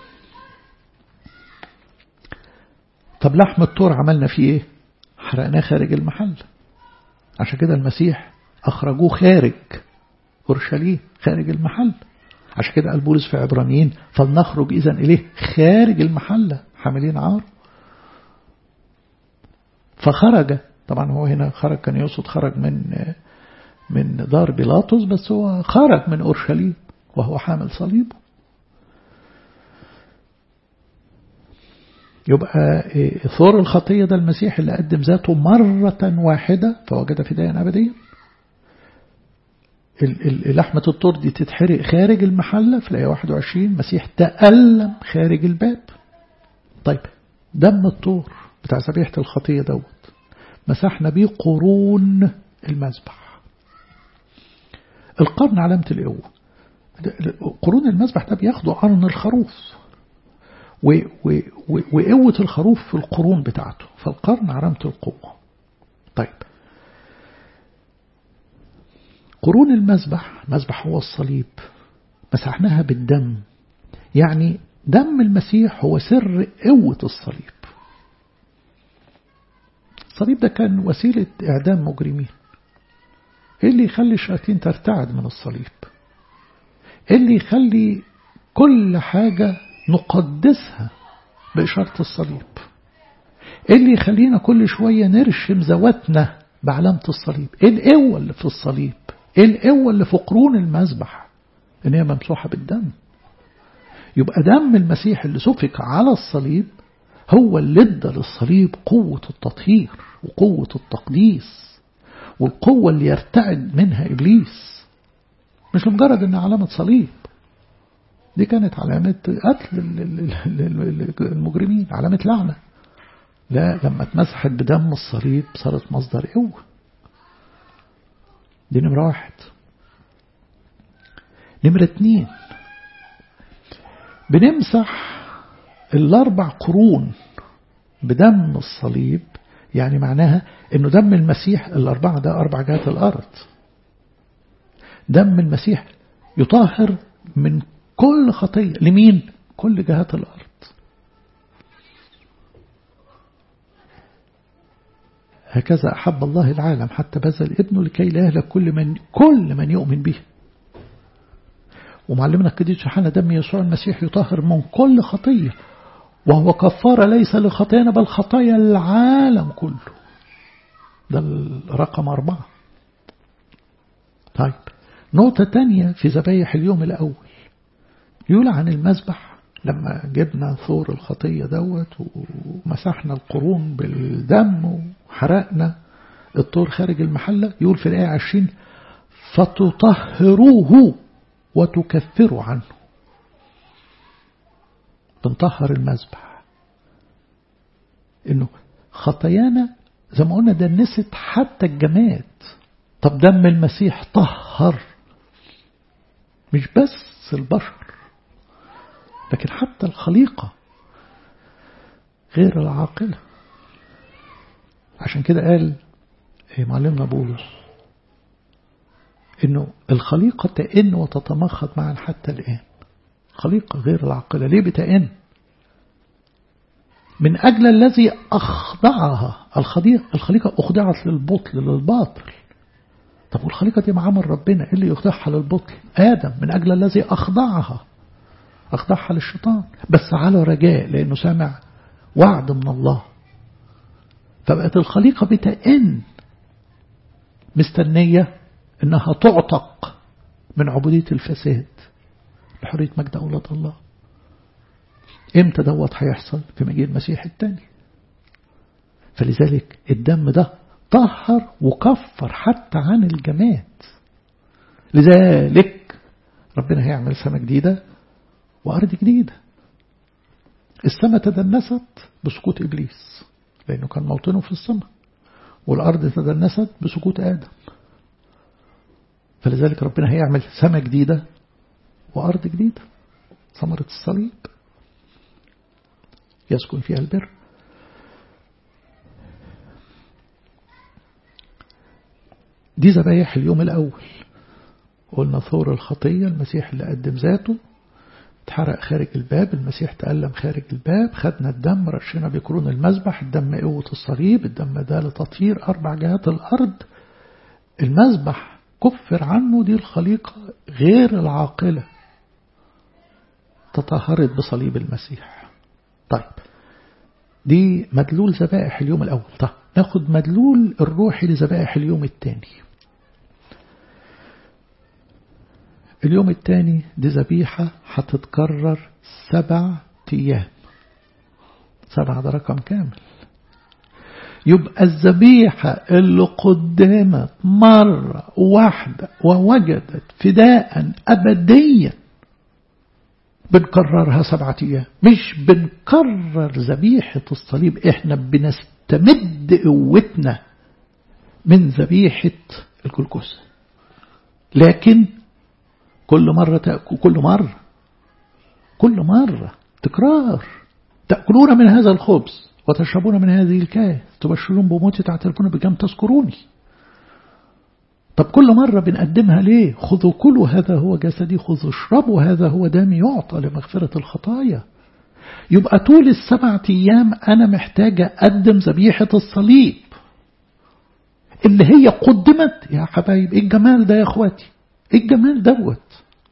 طب لحم الطور عملنا فيه ايه حرقناه خارج المحل عشان كده المسيح أخرجوه خارج أورشليم خارج المحل عشان كده قال بولس في عبرانيين فلنخرج إذا إليه خارج المحلة حاملين عار فخرج طبعا هو هنا خرج كان يقصد خرج من من دار بيلاطس بس هو خرج من أورشليم وهو حامل صليبه يبقى ثور الخطية ده المسيح اللي قدم ذاته مرة واحدة فوجد فداء أبديا لحمة الطور دي تتحرق خارج المحلة في الآية 21 مسيح تألم خارج الباب طيب دم الطور بتاع ذبيحة الخطية دوت مسحنا بيه قرون المذبح القرن علامة القوة قرون المذبح ده بياخدوا قرن الخروف وقوة الخروف في القرون بتاعته فالقرن علامة القوة طيب قرون المذبح مذبح هو الصليب مسحناها بالدم يعني دم المسيح هو سر قوة الصليب الصليب ده كان وسيلة إعدام مجرمين إيه اللي يخلي الشياطين ترتعد من الصليب إيه اللي يخلي كل حاجة نقدسها بإشارة الصليب إيه اللي يخلينا كل شوية نرشم ذواتنا بعلامة الصليب إيه القوة اللي في الصليب إيه القوة اللي في قرون المذبح إن هي ممسوحة بالدم يبقى دم المسيح اللي سفك على الصليب هو اللي ادى للصليب قوة التطهير وقوة التقديس والقوة اللي يرتعد منها إبليس مش لمجرد إنها علامة صليب دي كانت علامة قتل المجرمين علامة لعنة لا لما اتمسحت بدم الصليب صارت مصدر قوة دي نمرة واحد نمرة اتنين بنمسح الأربع قرون بدم الصليب يعني معناها انه دم المسيح الأربعة ده أربع جهات الأرض دم المسيح يطهر من كل خطية لمين؟ كل جهات الأرض هكذا أحب الله العالم حتى بذل ابنه لكي لا يهلك كل من كل من يؤمن به ومعلمنا القديس يوحنا دم يسوع المسيح يطهر من كل خطية وهو كفارة ليس لخطايانا بل خطايا العالم كله ده الرقم أربعة طيب نقطة تانية في ذبايح اليوم الأول يقول عن المذبح لما جبنا ثور الخطية دوت ومسحنا القرون بالدم وحرقنا الطور خارج المحلة يقول في الآية عشرين فتطهروه وتكفروا عنه بنطهر المذبح انه خطايانا زي ما قلنا دنست حتى الجماد طب دم المسيح طهر مش بس البشر لكن حتى الخليقة غير العاقلة عشان كده قال معلمنا بولس انه الخليقة تئن وتتمخض معا حتى الآن خليقة غير العاقلة ليه بتئن من أجل الذي أخضعها الخليقة, الخليقة أخضعت للبطل للباطل طب والخليقة دي معامل ربنا إيه اللي يخضعها للبطل آدم من أجل الذي أخضعها أخضعها للشيطان بس على رجاء لأنه سامع وعد من الله فبقت الخليقة بتئن مستنية إنها تعتق من عبودية الفساد لحرية مجد أولاد الله إمتى دوت هيحصل في مجيء المسيح الثاني فلذلك الدم ده طهر وكفر حتى عن الجماد لذلك ربنا هيعمل سنة جديدة وأرض جديدة السماء تدنست بسقوط إبليس لأنه كان موطنه في السماء والأرض تدنست بسقوط آدم فلذلك ربنا هيعمل سماء جديدة وأرض جديدة ثمرة الصليب يسكن فيها البر دي ذبايح اليوم الأول قلنا ثور الخطية المسيح اللي قدم ذاته اتحرق خارج الباب المسيح تألم خارج الباب خدنا الدم رشينا بقرون المذبح الدم قوة الصليب الدم ده لتطهير أربع جهات الأرض المذبح كفر عنه دي الخليقة غير العاقلة تطهرت بصليب المسيح طيب دي مدلول ذبائح اليوم الأول طيب ناخد مدلول الروحي لذبائح اليوم الثاني اليوم الثاني دي ذبيحة هتتكرر سبع أيام سبعة ده رقم كامل يبقى الذبيحة اللي قدمت مرة واحدة ووجدت فداء أبديا بنكررها سبعة أيام مش بنكرر ذبيحة الصليب احنا بنستمد قوتنا من ذبيحة الجلجوز لكن كل مرة تأكل كل مرة كل مرة تكرار تأكلون من هذا الخبز وتشربون من هذه الكاس تبشرون بموتي تعترفون بكم تذكروني طب كل مرة بنقدمها ليه خذوا كلوا هذا هو جسدي خذوا اشربوا هذا هو دمي يعطى لمغفرة الخطايا يبقى طول السبعة أيام أنا محتاج أقدم ذبيحة الصليب اللي هي قدمت يا حبايب ايه الجمال ده يا اخواتي ايه الجمال دوت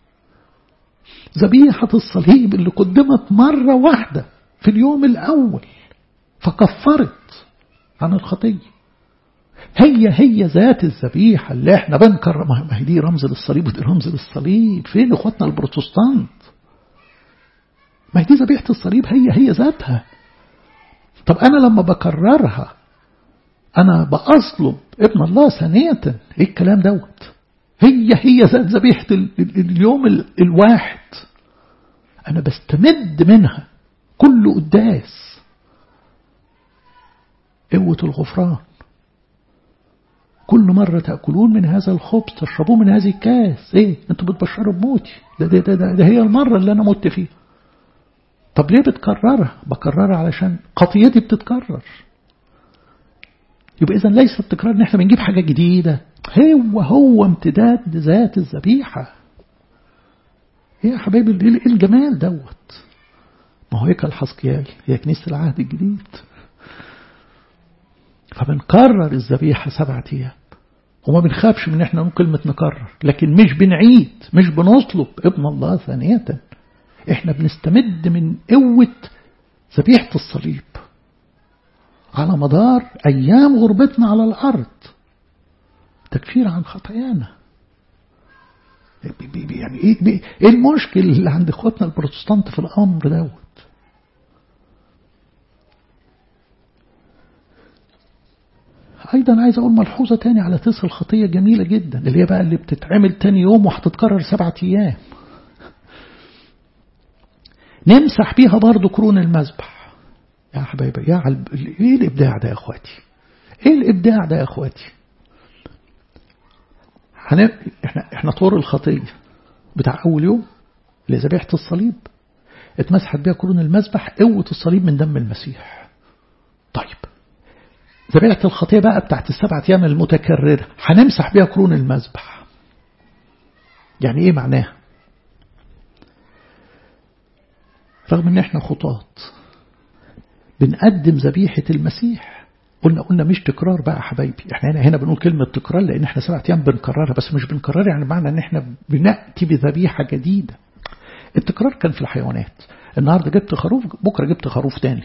ذبيحة الصليب اللي قدمت مرة واحدة في اليوم الأول فكفرت عن الخطية هي هي ذات الذبيحة اللي احنا بنكر ما هي دي رمز للصليب ودي رمز للصليب فين اخواتنا البروتستانت ما هي دي ذبيحة الصليب هي هي ذاتها طب أنا لما بكررها أنا بأصلب ابن الله ثانية إيه الكلام دوت هي هي ذات ذبيحة اليوم الواحد أنا بستمد منها كل قداس قوة الغفران كل مرة تأكلون من هذا الخبز تشربون من هذه الكاس ايه انتوا بتبشروا بموتي ده, ده, ده, ده, ده هي المرة اللي انا مت فيها طب ليه بتكررها بكررها علشان خطيتي بتتكرر يبقى إذا ليس التكرار ان احنا بنجيب حاجة جديدة هو هو امتداد ذات الذبيحة ايه يا حبايبي ايه الجمال دوت ما هو هيكل حسقيال هي كنيسة العهد الجديد فبنكرر الذبيحة سبعة أيام وما بنخافش من احنا نقول كلمة نكرر لكن مش بنعيد مش بنطلب ابن الله ثانية احنا بنستمد من قوة ذبيحة الصليب على مدار أيام غربتنا على الأرض تكفير عن خطايانا يعني ايه المشكل اللي عند اخواتنا البروتستانت في الامر دوت ايضا عايز اقول ملحوظه تاني على تسع الخطيه جميله جدا اللي هي بقى اللي بتتعمل تاني يوم وهتتكرر سبعة ايام نمسح بيها برضو قرون المذبح يا حبايبي يا علب... ايه الابداع ده يا اخواتي ايه الابداع ده يا اخواتي حن... احنا احنا طور الخطيه بتاع اول يوم اللي ذبيحه الصليب اتمسحت بيها قرون المذبح قوه الصليب من دم المسيح طيب ذبيحه الخطيه بقى بتاعت السبعة ايام المتكرره هنمسح بيها قرون المذبح يعني ايه معناها رغم ان احنا خطاط بنقدم ذبيحة المسيح قلنا قلنا مش تكرار بقى حبايبي احنا هنا هنا بنقول كلمة تكرار لان احنا سبعة ايام بنكررها بس مش بنكررها يعني معنى ان احنا بنأتي بذبيحة جديدة التكرار كان في الحيوانات النهاردة جبت خروف بكرة جبت خروف تاني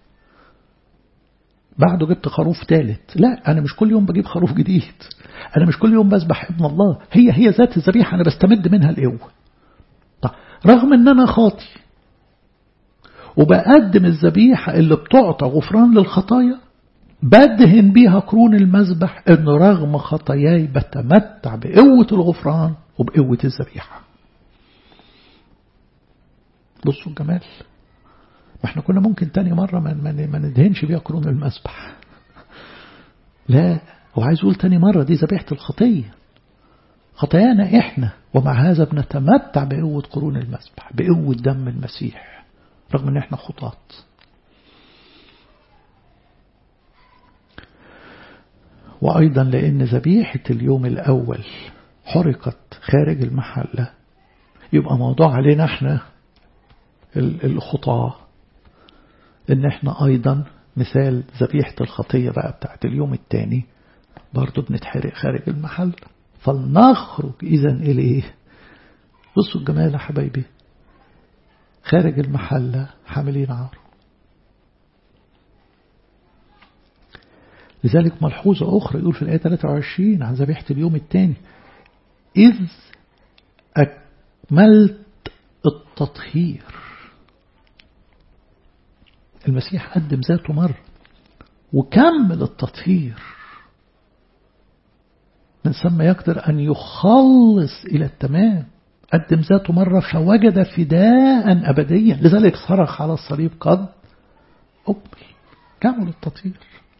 بعده جبت خروف ثالث لا أنا مش كل يوم بجيب خروف جديد أنا مش كل يوم بذبح ابن الله هي هي ذات الذبيحة أنا بستمد منها القوة طيب رغم أن أنا خاطي وبقدم الذبيحة اللي بتعطى غفران للخطايا بدهن بيها قرون المذبح ان رغم خطاياي بتمتع بقوة الغفران وبقوة الذبيحة بصوا الجمال ما احنا كنا ممكن تاني مرة ما, ما ندهنش بيها قرون المذبح لا هو عايز يقول تاني مرة دي ذبيحة الخطية خطايانا احنا ومع هذا بنتمتع بقوة قرون المذبح بقوة دم المسيح رغم ان احنا خطاط وأيضا لأن ذبيحة اليوم الأول حرقت خارج المحلة يبقى موضوع علينا احنا الخطاة ان احنا أيضا مثال ذبيحة الخطية بقى بتاعت اليوم الثاني برضو بنتحرق خارج المحل فلنخرج إذا إليه بصوا الجمال يا حبايبي خارج المحلة حاملين عار لذلك ملحوظة أخرى يقول في الآية 23 عن ذبيحة اليوم الثاني إذ أكملت التطهير المسيح قدم ذاته مرة وكمل التطهير الإنسان ما يقدر أن يخلص إلى التمام قدم ذاته مرة فوجد فداء أبديا لذلك صرخ على الصليب قد أكمل كمل التطهير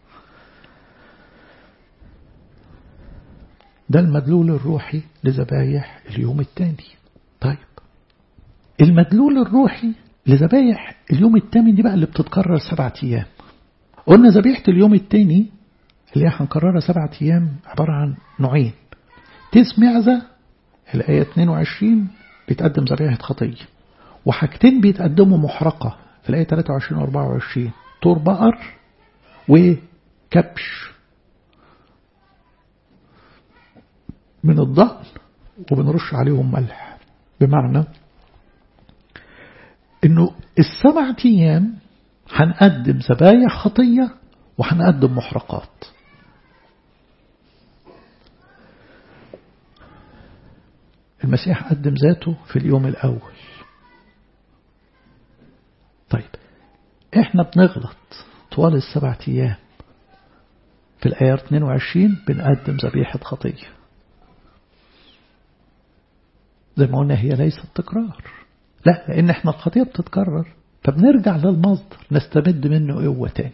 ده المدلول الروحي لذبايح اليوم الثاني طيب المدلول الروحي لذبايح اليوم الثاني دي بقى اللي بتتكرر سبعة أيام قلنا ذبيحة اليوم الثاني اللي هنكررها سبعة أيام عبارة عن نوعين تيس معزة الآية 22 بيتقدم ذبيحة خطية وحاجتين بيتقدموا محرقة في الآية 23 و 24 طور بقر وكبش من الضأن وبنرش عليهم ملح بمعنى انه السبعة ايام هنقدم ذبايح خطية وهنقدم محرقات المسيح قدم ذاته في اليوم الأول طيب احنا بنغلط طوال السبعة أيام في الآية 22 بنقدم ذبيحة خطية زي ما قلنا هي ليست تكرار لا لأن احنا الخطية بتتكرر فبنرجع للمصدر نستمد منه قوة تاني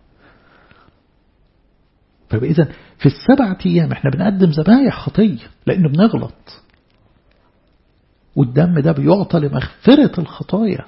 فإذا في السبعة أيام احنا بنقدم ذبايح خطية لأنه بنغلط والدم ده بيعطى لمغفرة الخطايا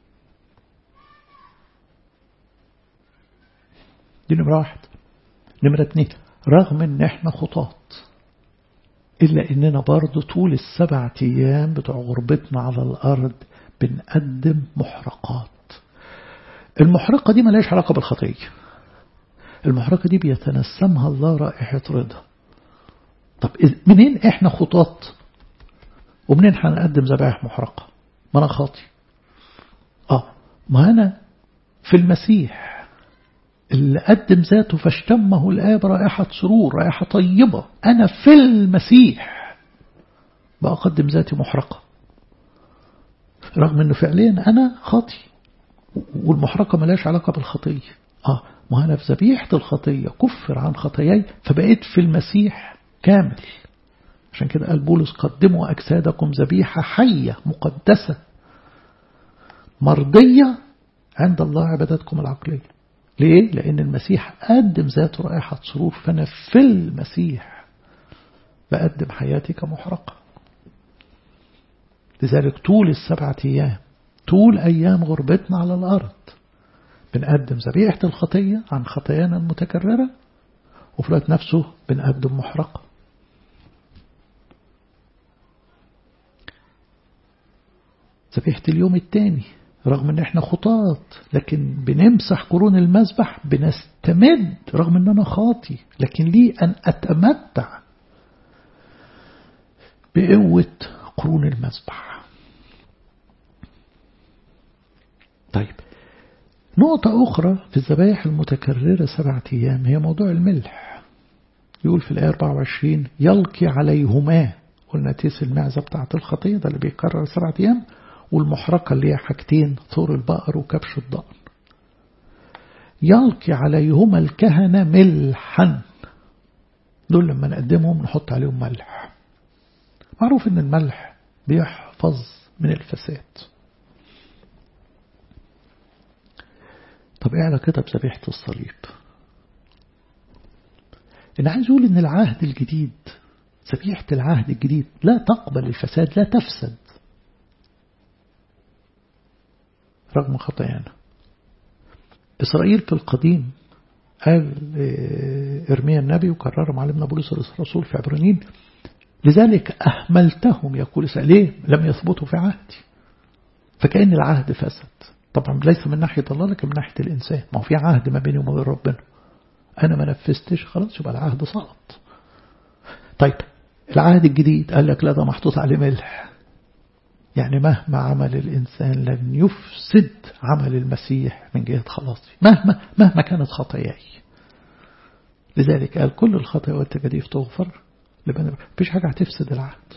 دي نمرة واحد نمرة اتنين رغم ان احنا خطاط إلا إننا برضو طول السبع أيام بتوع غربتنا على الأرض بنقدم محرقات المحرقة دي ملاش علاقة بالخطية المحرقة دي بيتنسمها الله رائحة رضا طب منين احنا خطاط ومنين هنقدم ذبائح محرقة ما أنا خاطي آه ما أنا في المسيح اللي قدم ذاته فاشتمه الآب رائحة سرور رائحة طيبة أنا في المسيح بقدم ذاتي محرقة رغم أنه فعليا أنا خاطي والمحرقة ملاش علاقة بالخطية آه ما أنا في ذبيحة الخطية كفر عن خطاياي فبقيت في المسيح كامل عشان كده قال بولس قدموا أجسادكم ذبيحة حية مقدسة مرضية عند الله عبادتكم العقلية ليه؟ لأن المسيح قدم ذات رائحة سرور فأنا في المسيح بقدم حياتي كمحرقة لذلك طول السبعة أيام طول أيام غربتنا على الأرض بنقدم ذبيحة الخطية عن خطايانا المتكررة وفي الوقت نفسه بنقدم محرقة ذبيحة اليوم الثاني رغم ان احنا خطاط لكن بنمسح قرون المذبح بنستمد رغم ان انا خاطي لكن لي ان اتمتع بقوة قرون المذبح طيب نقطة أخرى في الذبائح المتكررة سبعة أيام هي موضوع الملح يقول في الآية 24 يلقي عليهما قلنا تيس المعزة بتاعة الخطية ده اللي بيكرر سبعة أيام والمحرقة اللي هي حاجتين ثور البقر وكبش الضأن يلقي عليهما الكهنة ملحا دول لما نقدمهم نحط عليهم ملح معروف ان الملح بيحفظ من الفساد طب ايه على كده بذبيحة الصليب انا عايز اقول ان العهد الجديد ذبيحة العهد الجديد لا تقبل الفساد لا تفسد رغم خطايانا إسرائيل في القديم قال إرميا النبي وكرر معلمنا بولس الرسول في عبرانيين لذلك أهملتهم يقول إسرائيل ليه لم يثبتوا في عهدي فكأن العهد فسد طبعا ليس من ناحية الله لكن من ناحية الإنسان ما هو في عهد ما بيني وما بين ربنا أنا ما نفذتش خلاص يبقى العهد سقط طيب العهد الجديد قال لك لا ده محطوط عليه ملح يعني مهما عمل الإنسان لن يفسد عمل المسيح من جهة خلاصي مهما مهما كانت خطاياي لذلك قال كل الخطايا والتجاديف تغفر لبني مفيش حاجة هتفسد العهد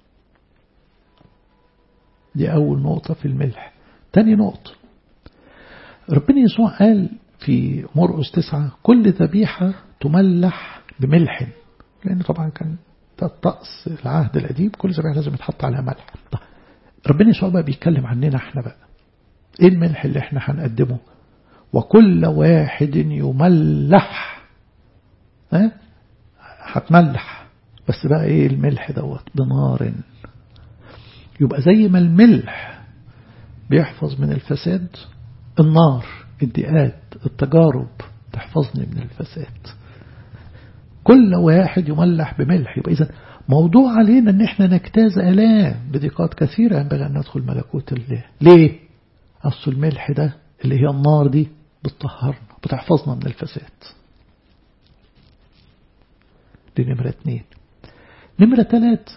دي أول نقطة في الملح تاني نقطة ربنا يسوع قال في مرقس تسعة كل ذبيحة تملح بملح لأن طبعا كان الطقس العهد القديم كل ذبيحة لازم يتحط عليها ملح طيب ربنا يسوع بقى بيتكلم عننا احنا بقى ايه الملح اللي احنا هنقدمه وكل واحد يملح ها هتملح بس بقى ايه الملح دوت بنار يبقى زي ما الملح بيحفظ من الفساد النار الدقات التجارب تحفظني من الفساد كل واحد يملح بملح يبقى إذا موضوع علينا ان احنا نجتاز آلام بضيقات كثيرة ينبغي أن ندخل ملكوت الله ليه؟ أصل الملح ده اللي هي النار دي بتطهرنا بتحفظنا من الفساد دي نمرة اتنين نمرة ثلاثة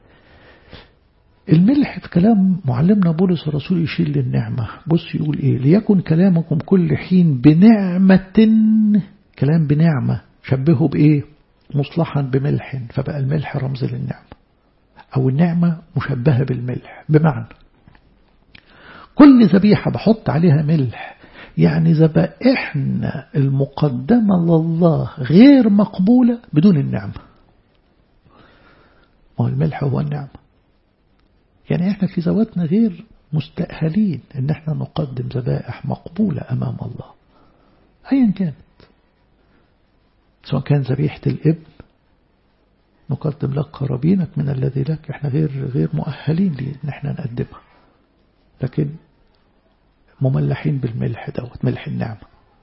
الملح في كلام معلمنا بولس الرسول يشير للنعمة بص يقول إيه ليكن كلامكم كل حين بنعمة كلام بنعمة شبهه بإيه مصلحا بملح فبقى الملح رمز للنعمة أو النعمة مشبهة بالملح بمعنى كل ذبيحة بحط عليها ملح يعني ذبائحنا المقدمة لله غير مقبولة بدون النعمة ما هو الملح هو النعمة يعني احنا في ذواتنا غير مستأهلين ان احنا نقدم ذبائح مقبولة امام الله ايا كانت سواء كان ذبيحة الابن نقدم لك قرابينك من الذي لك احنا غير غير مؤهلين لان احنا نقدمها لكن مملحين بالملح دوت ملح النعمة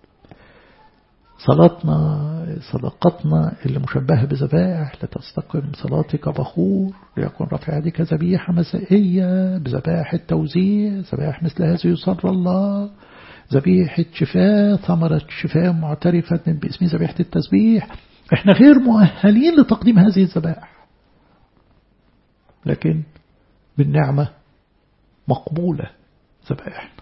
صلاتنا صدقتنا اللي مشبهة بذبائح لتستقم صلاتك بخور ليكن رفع يدك ذبيحة مسائية بذبائح التوزيع ذبائح مثل هذه يصر الله ذبيحة شفاء ثمرة شفاء معترفة باسم ذبيحة التسبيح احنا غير مؤهلين لتقديم هذه الذبائح لكن بالنعمة مقبولة ذبائحنا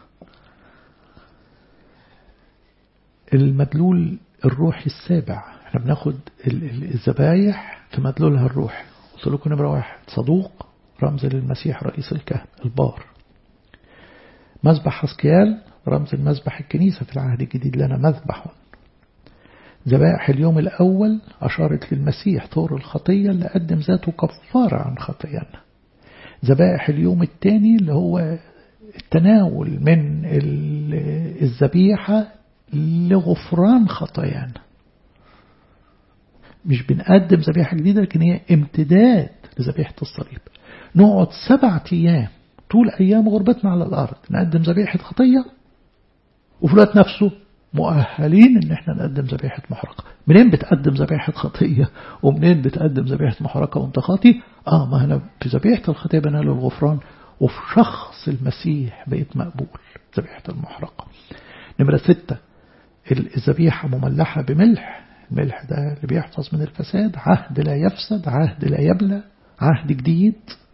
المدلول الروحي السابع احنا بناخد الذبايح في مدلولها الروحي قلت لكم نمرة واحد صدوق رمز للمسيح رئيس الكهنة البار مذبح حسكيال رمز المذبح الكنيسة في العهد الجديد لنا مذبح ذبائح اليوم الأول أشارت للمسيح ثور الخطية اللي قدم ذاته كفارة عن خطايانا ذبائح اليوم الثاني اللي هو التناول من الذبيحة لغفران خطايانا مش بنقدم ذبيحة جديدة لكن هي امتداد لذبيحة الصليب نقعد سبعة أيام طول أيام غربتنا على الأرض نقدم ذبيحة خطية وفي الوقت نفسه مؤهلين ان احنا نقدم ذبيحة محرقة منين بتقدم ذبيحة خطية ومنين بتقدم ذبيحة محرقة وانت خاطي اه ما هنا في ذبيحة الخطية بنال الغفران وفي شخص المسيح بقيت مقبول ذبيحة المحرقة نمرة ستة الذبيحة مملحة بملح الملح ده اللي بيحفظ من الفساد عهد لا يفسد عهد لا يبلى عهد جديد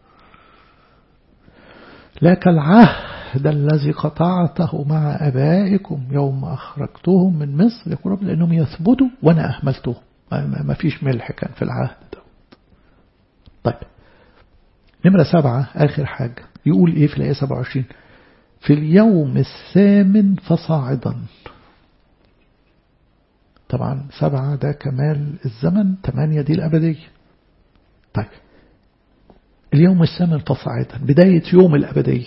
لك العهد الذي قطعته مع أبائكم يوم أخرجتهم من مصر يقول رب لأنهم يثبتوا وأنا أهملتهم ما فيش ملح كان في العهد ده طيب نمرة سبعة آخر حاجة يقول إيه في الآية 27 في اليوم الثامن فصاعدا طبعا سبعة ده كمال الزمن ثمانية دي الأبدية طيب اليوم الثامن فصاعدا بداية يوم الأبدية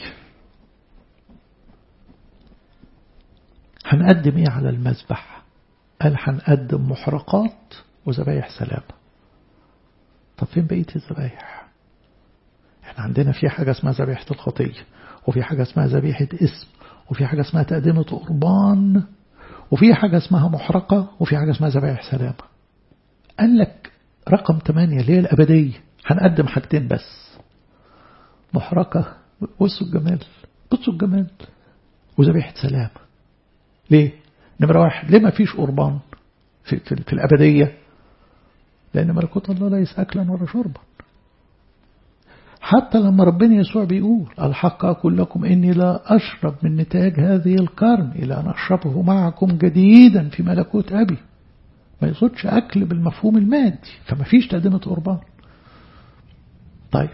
هنقدم ايه على المذبح قال هنقدم محرقات وذبايح سلام طب فين بقية الذبايح احنا عندنا في حاجة اسمها ذبيحة الخطية وفي حاجة اسمها ذبيحة اسم وفي حاجة اسمها تقدمة قربان وفي حاجة اسمها محرقة وفي حاجة اسمها ذبائح سلامة قال لك رقم 8 اللي هي الأبدية هنقدم حاجتين بس محرقة بصوا الجمال بصوا الجمال وذبيحة سلامة ليه؟ نمرة واحد ليه ما فيش قربان في, في, في الأبدية لأن ملكوت الله ليس أكلا ولا شربا حتى لما ربنا يسوع بيقول الحق أقول لكم إني لا أشرب من نتاج هذه القرن إلى أن أشربه معكم جديدا في ملكوت أبي ما يقصدش أكل بالمفهوم المادي فما فيش تقدمة قربان طيب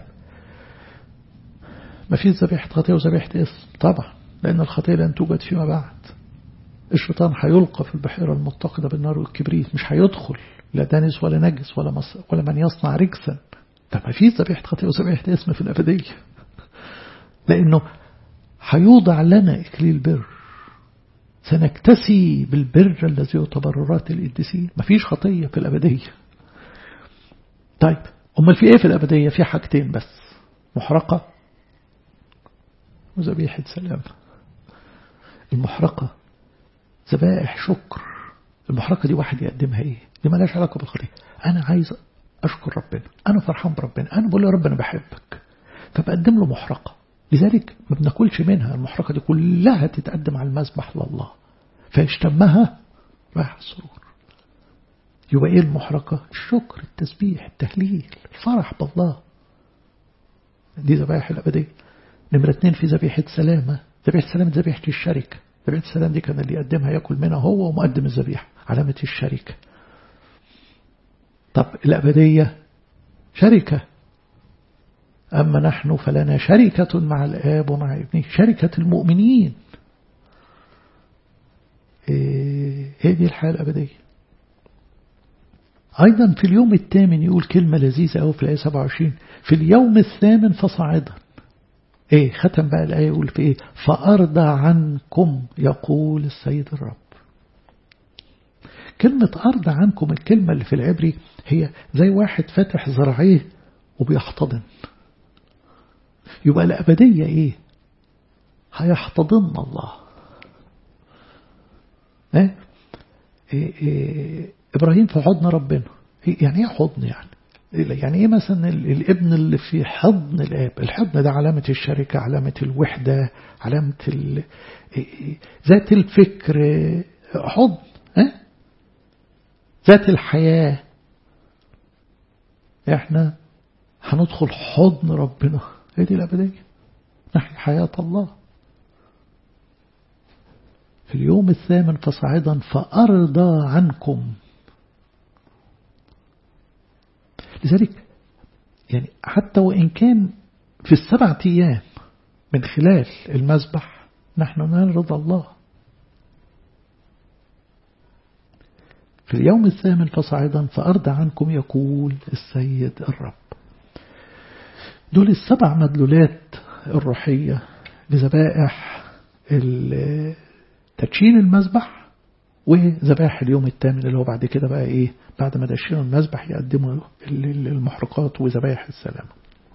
ما فيش ذبيحة خطية وذبيحة اسم طبعا لأن الخطية لن توجد فيما بعد الشيطان هيلقى في البحيرة المتقدة بالنار والكبريت مش هيدخل لا دانس ولا نجس ولا, مص... ولا من يصنع رجسا فما في ذبيحة خطيئة وذبيحة اسم في الأبدية لأنه هيوضع لنا إكليل بر سنكتسي بالبر الذي هو تبررات القديسين مفيش خطية في الأبدية طيب أمال في إيه في الأبدية في حاجتين بس محرقة وذبيحة سلام المحرقة ذبائح شكر المحرقة دي واحد يقدمها إيه دي مالهاش علاقة بالخطية أنا عايز أشكر ربنا أنا فرحان بربنا أنا بقول له يا رب أنا بحبك فبقدم له محرقة لذلك ما بناكلش منها المحرقة دي كلها تتقدم على المذبح لله فيشتمها رايح السرور يبقى ايه المحرقة الشكر التسبيح التهليل الفرح بالله دي ذبائح الأبدية نمرة اتنين في ذبيحة سلامة ذبيحة سلامة ذبيحة الشركة ذبيحة السلام دي كان اللي يقدمها يأكل منها هو ومقدم الذبيحة علامة الشركة طب الأبدية شركة أما نحن فلنا شركة مع الآب ومع ابنه شركة المؤمنين إيه هي دي الحياة الأبدية أيضا في اليوم الثامن يقول كلمة لذيذة أو في الآية 27 في اليوم الثامن فصاعدا إيه ختم بقى الآية يقول في إيه فأرضى عنكم يقول السيد الرب كلمة أرضى عنكم الكلمة اللي في العبري هي زي واحد فاتح ذراعيه وبيحتضن يبقى الأبدية إيه هيحتضن الله إيه؟ إيه إيه إبراهيم في حضن ربنا يعني إيه حضن يعني يعني إيه مثلا الابن اللي في حضن الآب الحضن ده علامة الشركة علامة الوحدة علامة ذات الفكر حضن ها؟ ذات الحياة احنا هندخل حضن ربنا هي دي الأبدية نحن حياة الله في اليوم الثامن فصعدا فأرضى عنكم لذلك يعني حتى وإن كان في السبعة أيام من خلال المذبح نحن نرضى الله في اليوم الثامن فصعدا فأرضى عنكم يقول السيد الرب دول السبع مدلولات الروحية لذبائح تدشين المذبح وذبائح اليوم الثامن اللي هو بعد كده بقى ايه بعد ما دشنوا المذبح يقدموا المحرقات وذبائح السلام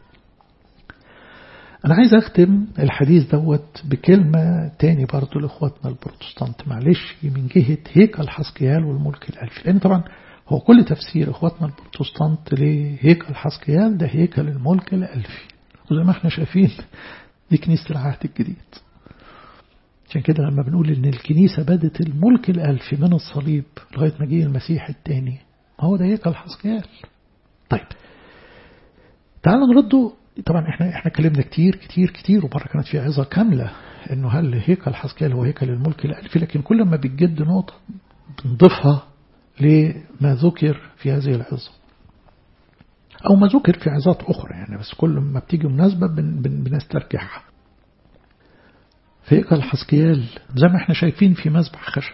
أنا عايز أختم الحديث دوت بكلمة تاني برضو لإخواتنا البروتستانت معلش من جهة هيكل حسكيال والملك الألفي لأن طبعا هو كل تفسير إخواتنا البروتستانت لهيكل حسكيال ده هيكل الملك الألفي وزي ما احنا شايفين دي كنيسة العهد الجديد عشان كده لما بنقول ان الكنيسة بدت الملك الألفي من الصليب لغاية ما جه المسيح الثاني ما هو ده هيكل حسكيال طيب تعالوا نرده طبعا احنا احنا اتكلمنا كتير كتير كتير ومره كانت في عظه كامله انه هل هيكل حسكيال هو هيكل الملك الالفي لكن كل ما بتجد نقطه بنضيفها لما ذكر في هذه العظه او ما ذكر في عظات اخرى يعني بس كل ما بتيجي مناسبه بن بن بنسترجعها في هيكل حسكيال زي ما احنا شايفين في مذبح خشب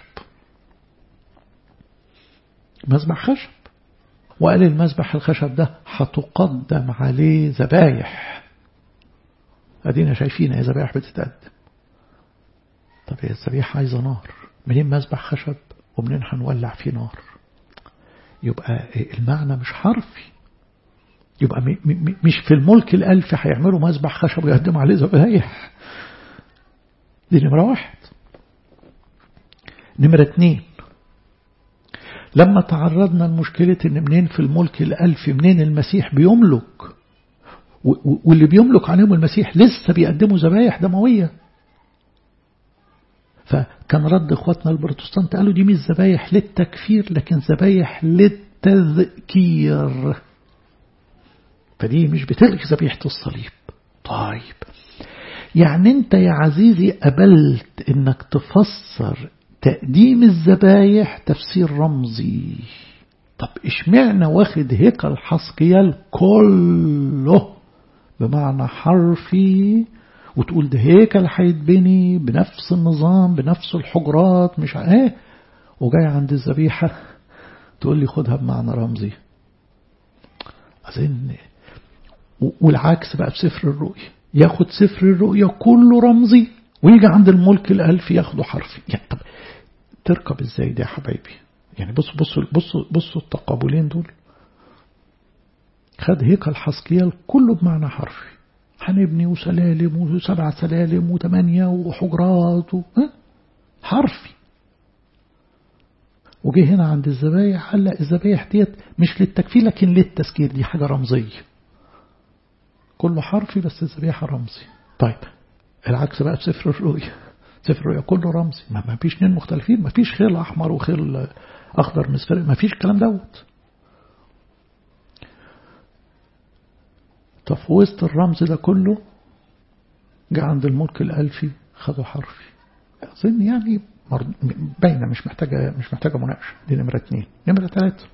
مذبح خشب وقال المذبح الخشب ده هتقدم عليه ذبايح ادينا شايفين ايه ذبايح بتتقدم طب هي الذبيحة عايزة نار منين مذبح خشب ومنين هنولع فيه نار يبقى المعنى مش حرفي يبقى مش في الملك الألف هيعملوا مذبح خشب ويقدموا عليه ذبايح دي نمرة واحد نمرة اتنين لما تعرضنا لمشكلة ان منين في الملك الألفي منين المسيح بيملك واللي بيملك عليهم المسيح لسه بيقدموا ذبايح دموية فكان رد اخواتنا البروتستانت قالوا دي مش ذبايح للتكفير لكن ذبايح للتذكير فدي مش بتلغي ذبيحة الصليب طيب يعني انت يا عزيزي قبلت انك تفسر تقديم الذبايح تفسير رمزي طب اشمعنى واخد هيكل حسقيال كله بمعنى حرفي وتقول ده هيكل هيتبني بنفس النظام بنفس الحجرات مش ايه وجاي عند الذبيحة تقول لي خدها بمعنى رمزي أظن والعكس بقى بسفر الرؤية ياخد سفر الرؤية كله رمزي ويجي عند الملك الألف ياخده حرفي يعني طب تركب ازاي دي يا حبايبي يعني بصوا بصوا بصوا بصوا التقابلين دول خد هيكل حسكيال كله بمعنى حرفي هنبني وسلالم وسبع سلالم وثمانية وحجرات و... حرفي وجه هنا عند الذبايح قال لا الذبايح ديت مش للتكفير لكن للتذكير دي حاجة رمزية كله حرفي بس الذبيحة رمزي طيب العكس بقى بسفر الرؤيا سفر الرؤيا كله رمزي ما فيش اثنين مختلفين ما فيش خيل أحمر وخيل أخضر مصفر ما فيش الكلام دوت طب في وسط الرمز ده كله جاء عند الملك الألفي خدوا حرفي أظن يعني باينة مش محتاجة مش محتاجة مناقشة دي نمرة اتنين نمرة ثلاثة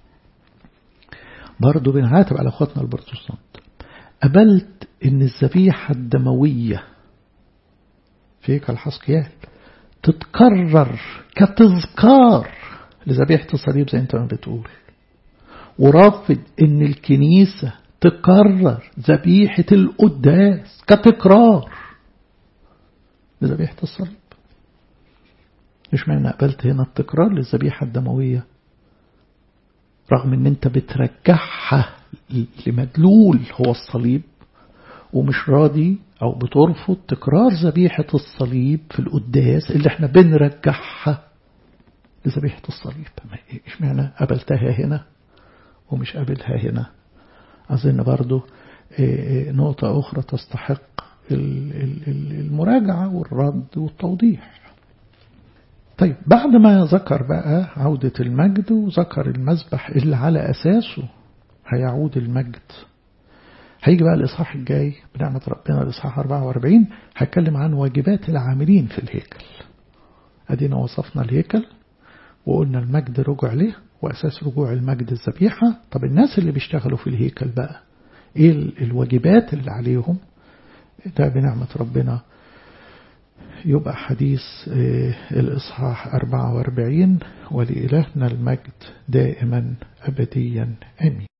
برضه بنعاتب على اخواتنا البروتستانت قبلت ان الذبيحة الدموية في هيكل حسقيال تتكرر كتذكار لذبيحة الصليب زي انت ما بتقول ورافض ان الكنيسة تكرر ذبيحة القداس كتكرار لذبيحة الصليب مش معنى قبلت هنا التكرار للذبيحة الدموية رغم ان انت بترجعها لمدلول هو الصليب ومش راضي او بترفض تكرار ذبيحة الصليب في القداس اللي احنا بنرجعها لذبيحة الصليب ايش معنى قبلتها هنا ومش قابلها هنا أظن برضو نقطة أخرى تستحق المراجعة والرد والتوضيح طيب بعد ما ذكر بقى عودة المجد وذكر المذبح اللي على أساسه هيعود المجد هيجي بقى الإصحاح الجاي بنعمة ربنا الإصحاح 44 هتكلم عن واجبات العاملين في الهيكل أدينا وصفنا الهيكل وقلنا المجد رجع له وأساس رجوع المجد الذبيحة طب الناس اللي بيشتغلوا في الهيكل بقى إيه الواجبات اللي عليهم ده بنعمة ربنا يبقى حديث الإصحاح 44 ولإلهنا المجد دائما أبديا آمين